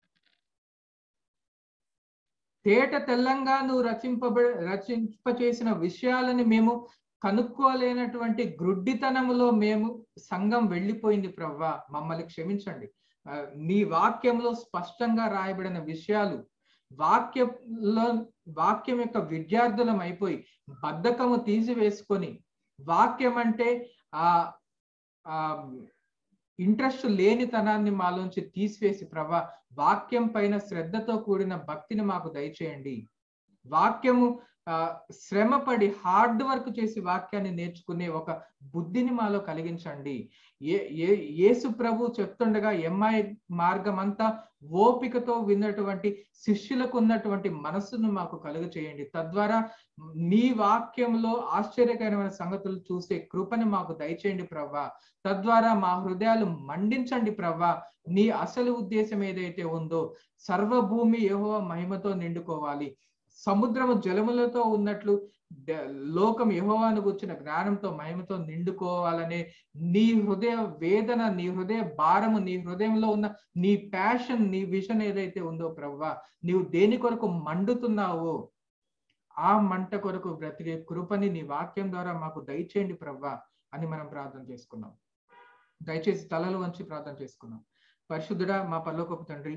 తేట తెల్లంగా నువ్వు రచింపబ రచింప చేసిన విషయాలని మేము కనుక్కోలేనటువంటి గ్రుడ్డితనములో మేము సంఘం వెళ్ళిపోయింది ప్రవ్వా మమ్మల్ని క్షమించండి ఆ, నీ వాక్యంలో స్పష్టంగా రాయబడిన విషయాలు వాక్యంలో వాక్యం యొక్క విద్యార్థులం అయిపోయి బద్ధకము తీసివేసుకొని వాక్యం అంటే ఆ ఆ ఇంట్రెస్ట్ లేనితనాన్ని మాలోంచి తీసివేసి ప్రభా వాక్యం పైన శ్రద్ధతో కూడిన భక్తిని మాకు దయచేయండి వాక్యము ఆ, శ్రమపడి హార్డ్ వర్క్ చేసి వాక్యాన్ని నేర్చుకునే ఒక బుద్ధిని మాలో కలిగించండి ఏ ఏ యేసు ప్రభు చెప్తుండగా ఎంఐ మార్గం అంతా ఓపికతో విన్నటువంటి శిష్యులకు ఉన్నటువంటి మనస్సును మాకు కలుగ చేయండి తద్వారా నీ వాక్యంలో ఆశ్చర్యకరమైన సంగతులు చూసే కృపని మాకు దయచేయండి ప్రవ్వా తద్వారా మా హృదయాలు మండించండి ప్రవ్వా నీ అసలు ఉద్దేశం ఏదైతే ఉందో సర్వభూమి యెహోవా మహిమతో నిండుకోవాలి సముద్రము జలములతో ఉన్నట్లు ద- లోకం యెహోవాను గుర్చిన జ్ఞానంతో మహిమతో నిండుకోవాలనే నీ హృదయ వేదన నీ హృదయ భారము నీ హృదయంలో ఉన్న నీ ప్యాషన్ నీ విషన్ ఏదైతే ఉందో ప్రవ్వా నీవు దేని కొరకు మండుతున్నావో ఆ మంట కొరకు బ్రతికే కృపని నీ వాక్యం ద్వారా మాకు దయచేయండి ప్రవ్వా అని మనం ప్రార్థన చేసుకున్నాం దయచేసి తలలు వంచి ప్రార్థన చేసుకున్నాం పరిశుద్ధుడా మా పరలోకపు తండ్రి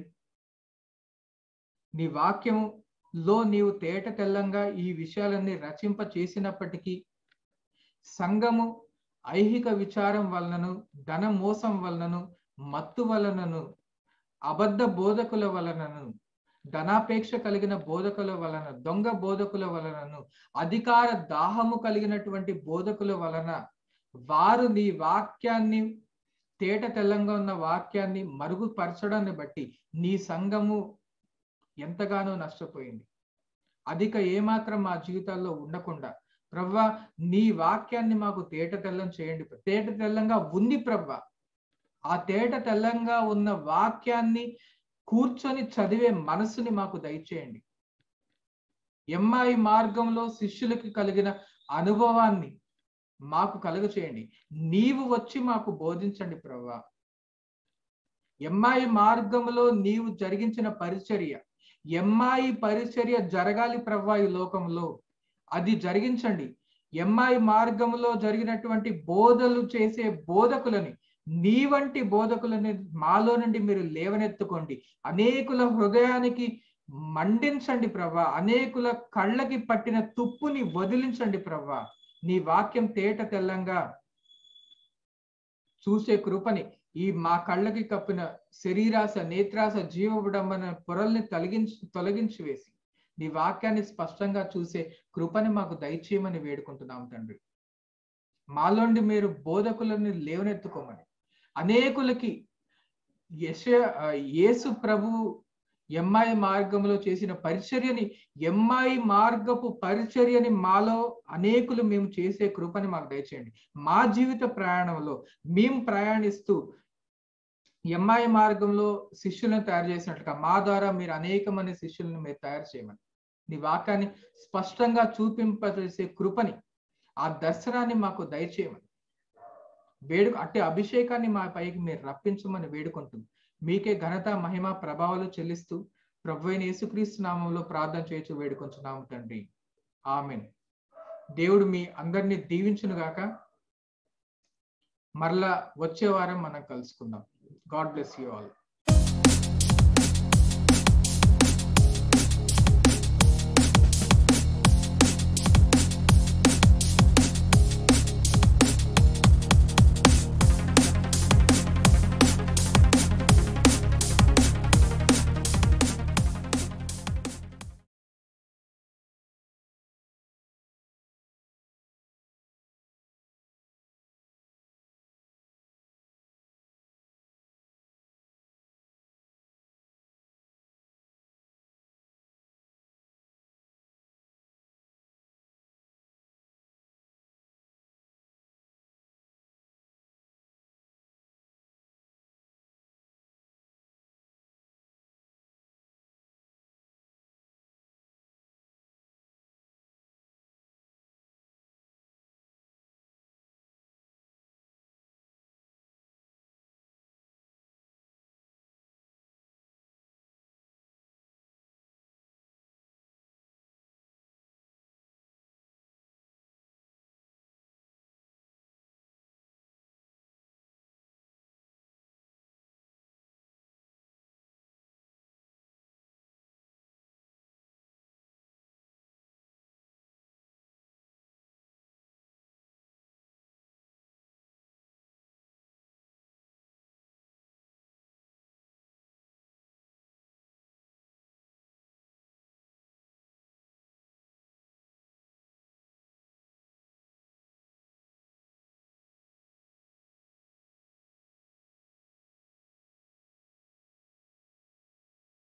నీ వాక్యము లో నీవు తేట తెల్లంగా ఈ విషయాలన్నీ రచింప చేసినప్పటికీ సంఘము ఐహిక విచారం వలనను ధన మోసం వలనను మత్తు వలనను అబద్ధ బోధకుల వలనను ధనాపేక్ష కలిగిన బోధకుల వలన దొంగ బోధకుల వలనను అధికార దాహము కలిగినటువంటి బోధకుల వలన వారు నీ వాక్యాన్ని తేట తెల్లంగా ఉన్న వాక్యాన్ని మరుగుపరచడాన్ని బట్టి నీ సంఘము ఎంతగానో నష్టపోయింది అధిక ఏమాత్రం మా జీవితాల్లో ఉండకుండా ప్రవ్వా నీ వాక్యాన్ని మాకు తేట తెల్లం చేయండి తేట తెల్లంగా ఉంది ప్రవ్వా ఆ తేట తెల్లంగా ఉన్న వాక్యాన్ని కూర్చొని చదివే మనసుని మాకు దయచేయండి ఎంఐ మార్గంలో శిష్యులకి కలిగిన అనుభవాన్ని మాకు కలుగ చేయండి నీవు వచ్చి మాకు బోధించండి ప్రవ్వా ఎంఐ మార్గంలో నీవు జరిగించిన పరిచర్య ఎంఐ పరిచర్య జరగాలి ప్రవ్వా ఈ లోకంలో అది జరిగించండి ఎంఐ మార్గంలో జరిగినటువంటి బోధలు చేసే బోధకులని నీ వంటి బోధకులని మాలో నుండి మీరు లేవనెత్తుకోండి అనేకుల హృదయానికి మండించండి ప్రభా అనేకుల కళ్ళకి పట్టిన తుప్పుని వదిలించండి ప్రభా నీ వాక్యం తేట తెల్లంగా చూసే కృపని ఈ మా కళ్ళకి కప్పిన శరీరాస నేత్రాస జీవబుడంబన పొరల్ని తొలగించి తొలగించి వేసి నీ వాక్యాన్ని స్పష్టంగా చూసే కృపని మాకు దయచేయమని వేడుకుంటున్నాం తండ్రి మాలోండి మీరు బోధకులని లేవనెత్తుకోమని అనేకులకి యశ ఆ, యేసు ప్రభు ఎంఐ మార్గంలో చేసిన పరిచర్యని ఎంఐ మార్గపు పరిచర్యని మాలో అనేకులు మేము చేసే కృపని మాకు దయచేయండి మా జీవిత ప్రయాణంలో మేము ప్రయాణిస్తూ ఎంఐ మార్గంలో శిష్యులను తయారు చేసినట్లుగా మా ద్వారా మీరు అనేక మంది శిష్యులను మీరు తయారు చేయమని నీ వాక్యాన్ని స్పష్టంగా చూపింపజేసే కృపని ఆ దర్శనాన్ని మాకు దయచేయమని వేడు అట్టి అభిషేకాన్ని మా పైకి మీరు రప్పించమని వేడుకుంటుంది మీకే ఘనత మహిమ ప్రభావాలు చెల్లిస్తూ ప్రభు అయిన యేసుక్రీస్తు నామంలో ప్రార్థన చేయొచ్చు వేడుకొంచున్నాము తండ్రి ఆమెన్ దేవుడు మీ అందరినీ దీవించును గాక మరలా వచ్చే వారం మనం కలుసుకుందాం గాడ్ బ్లెస్ యూ ఆల్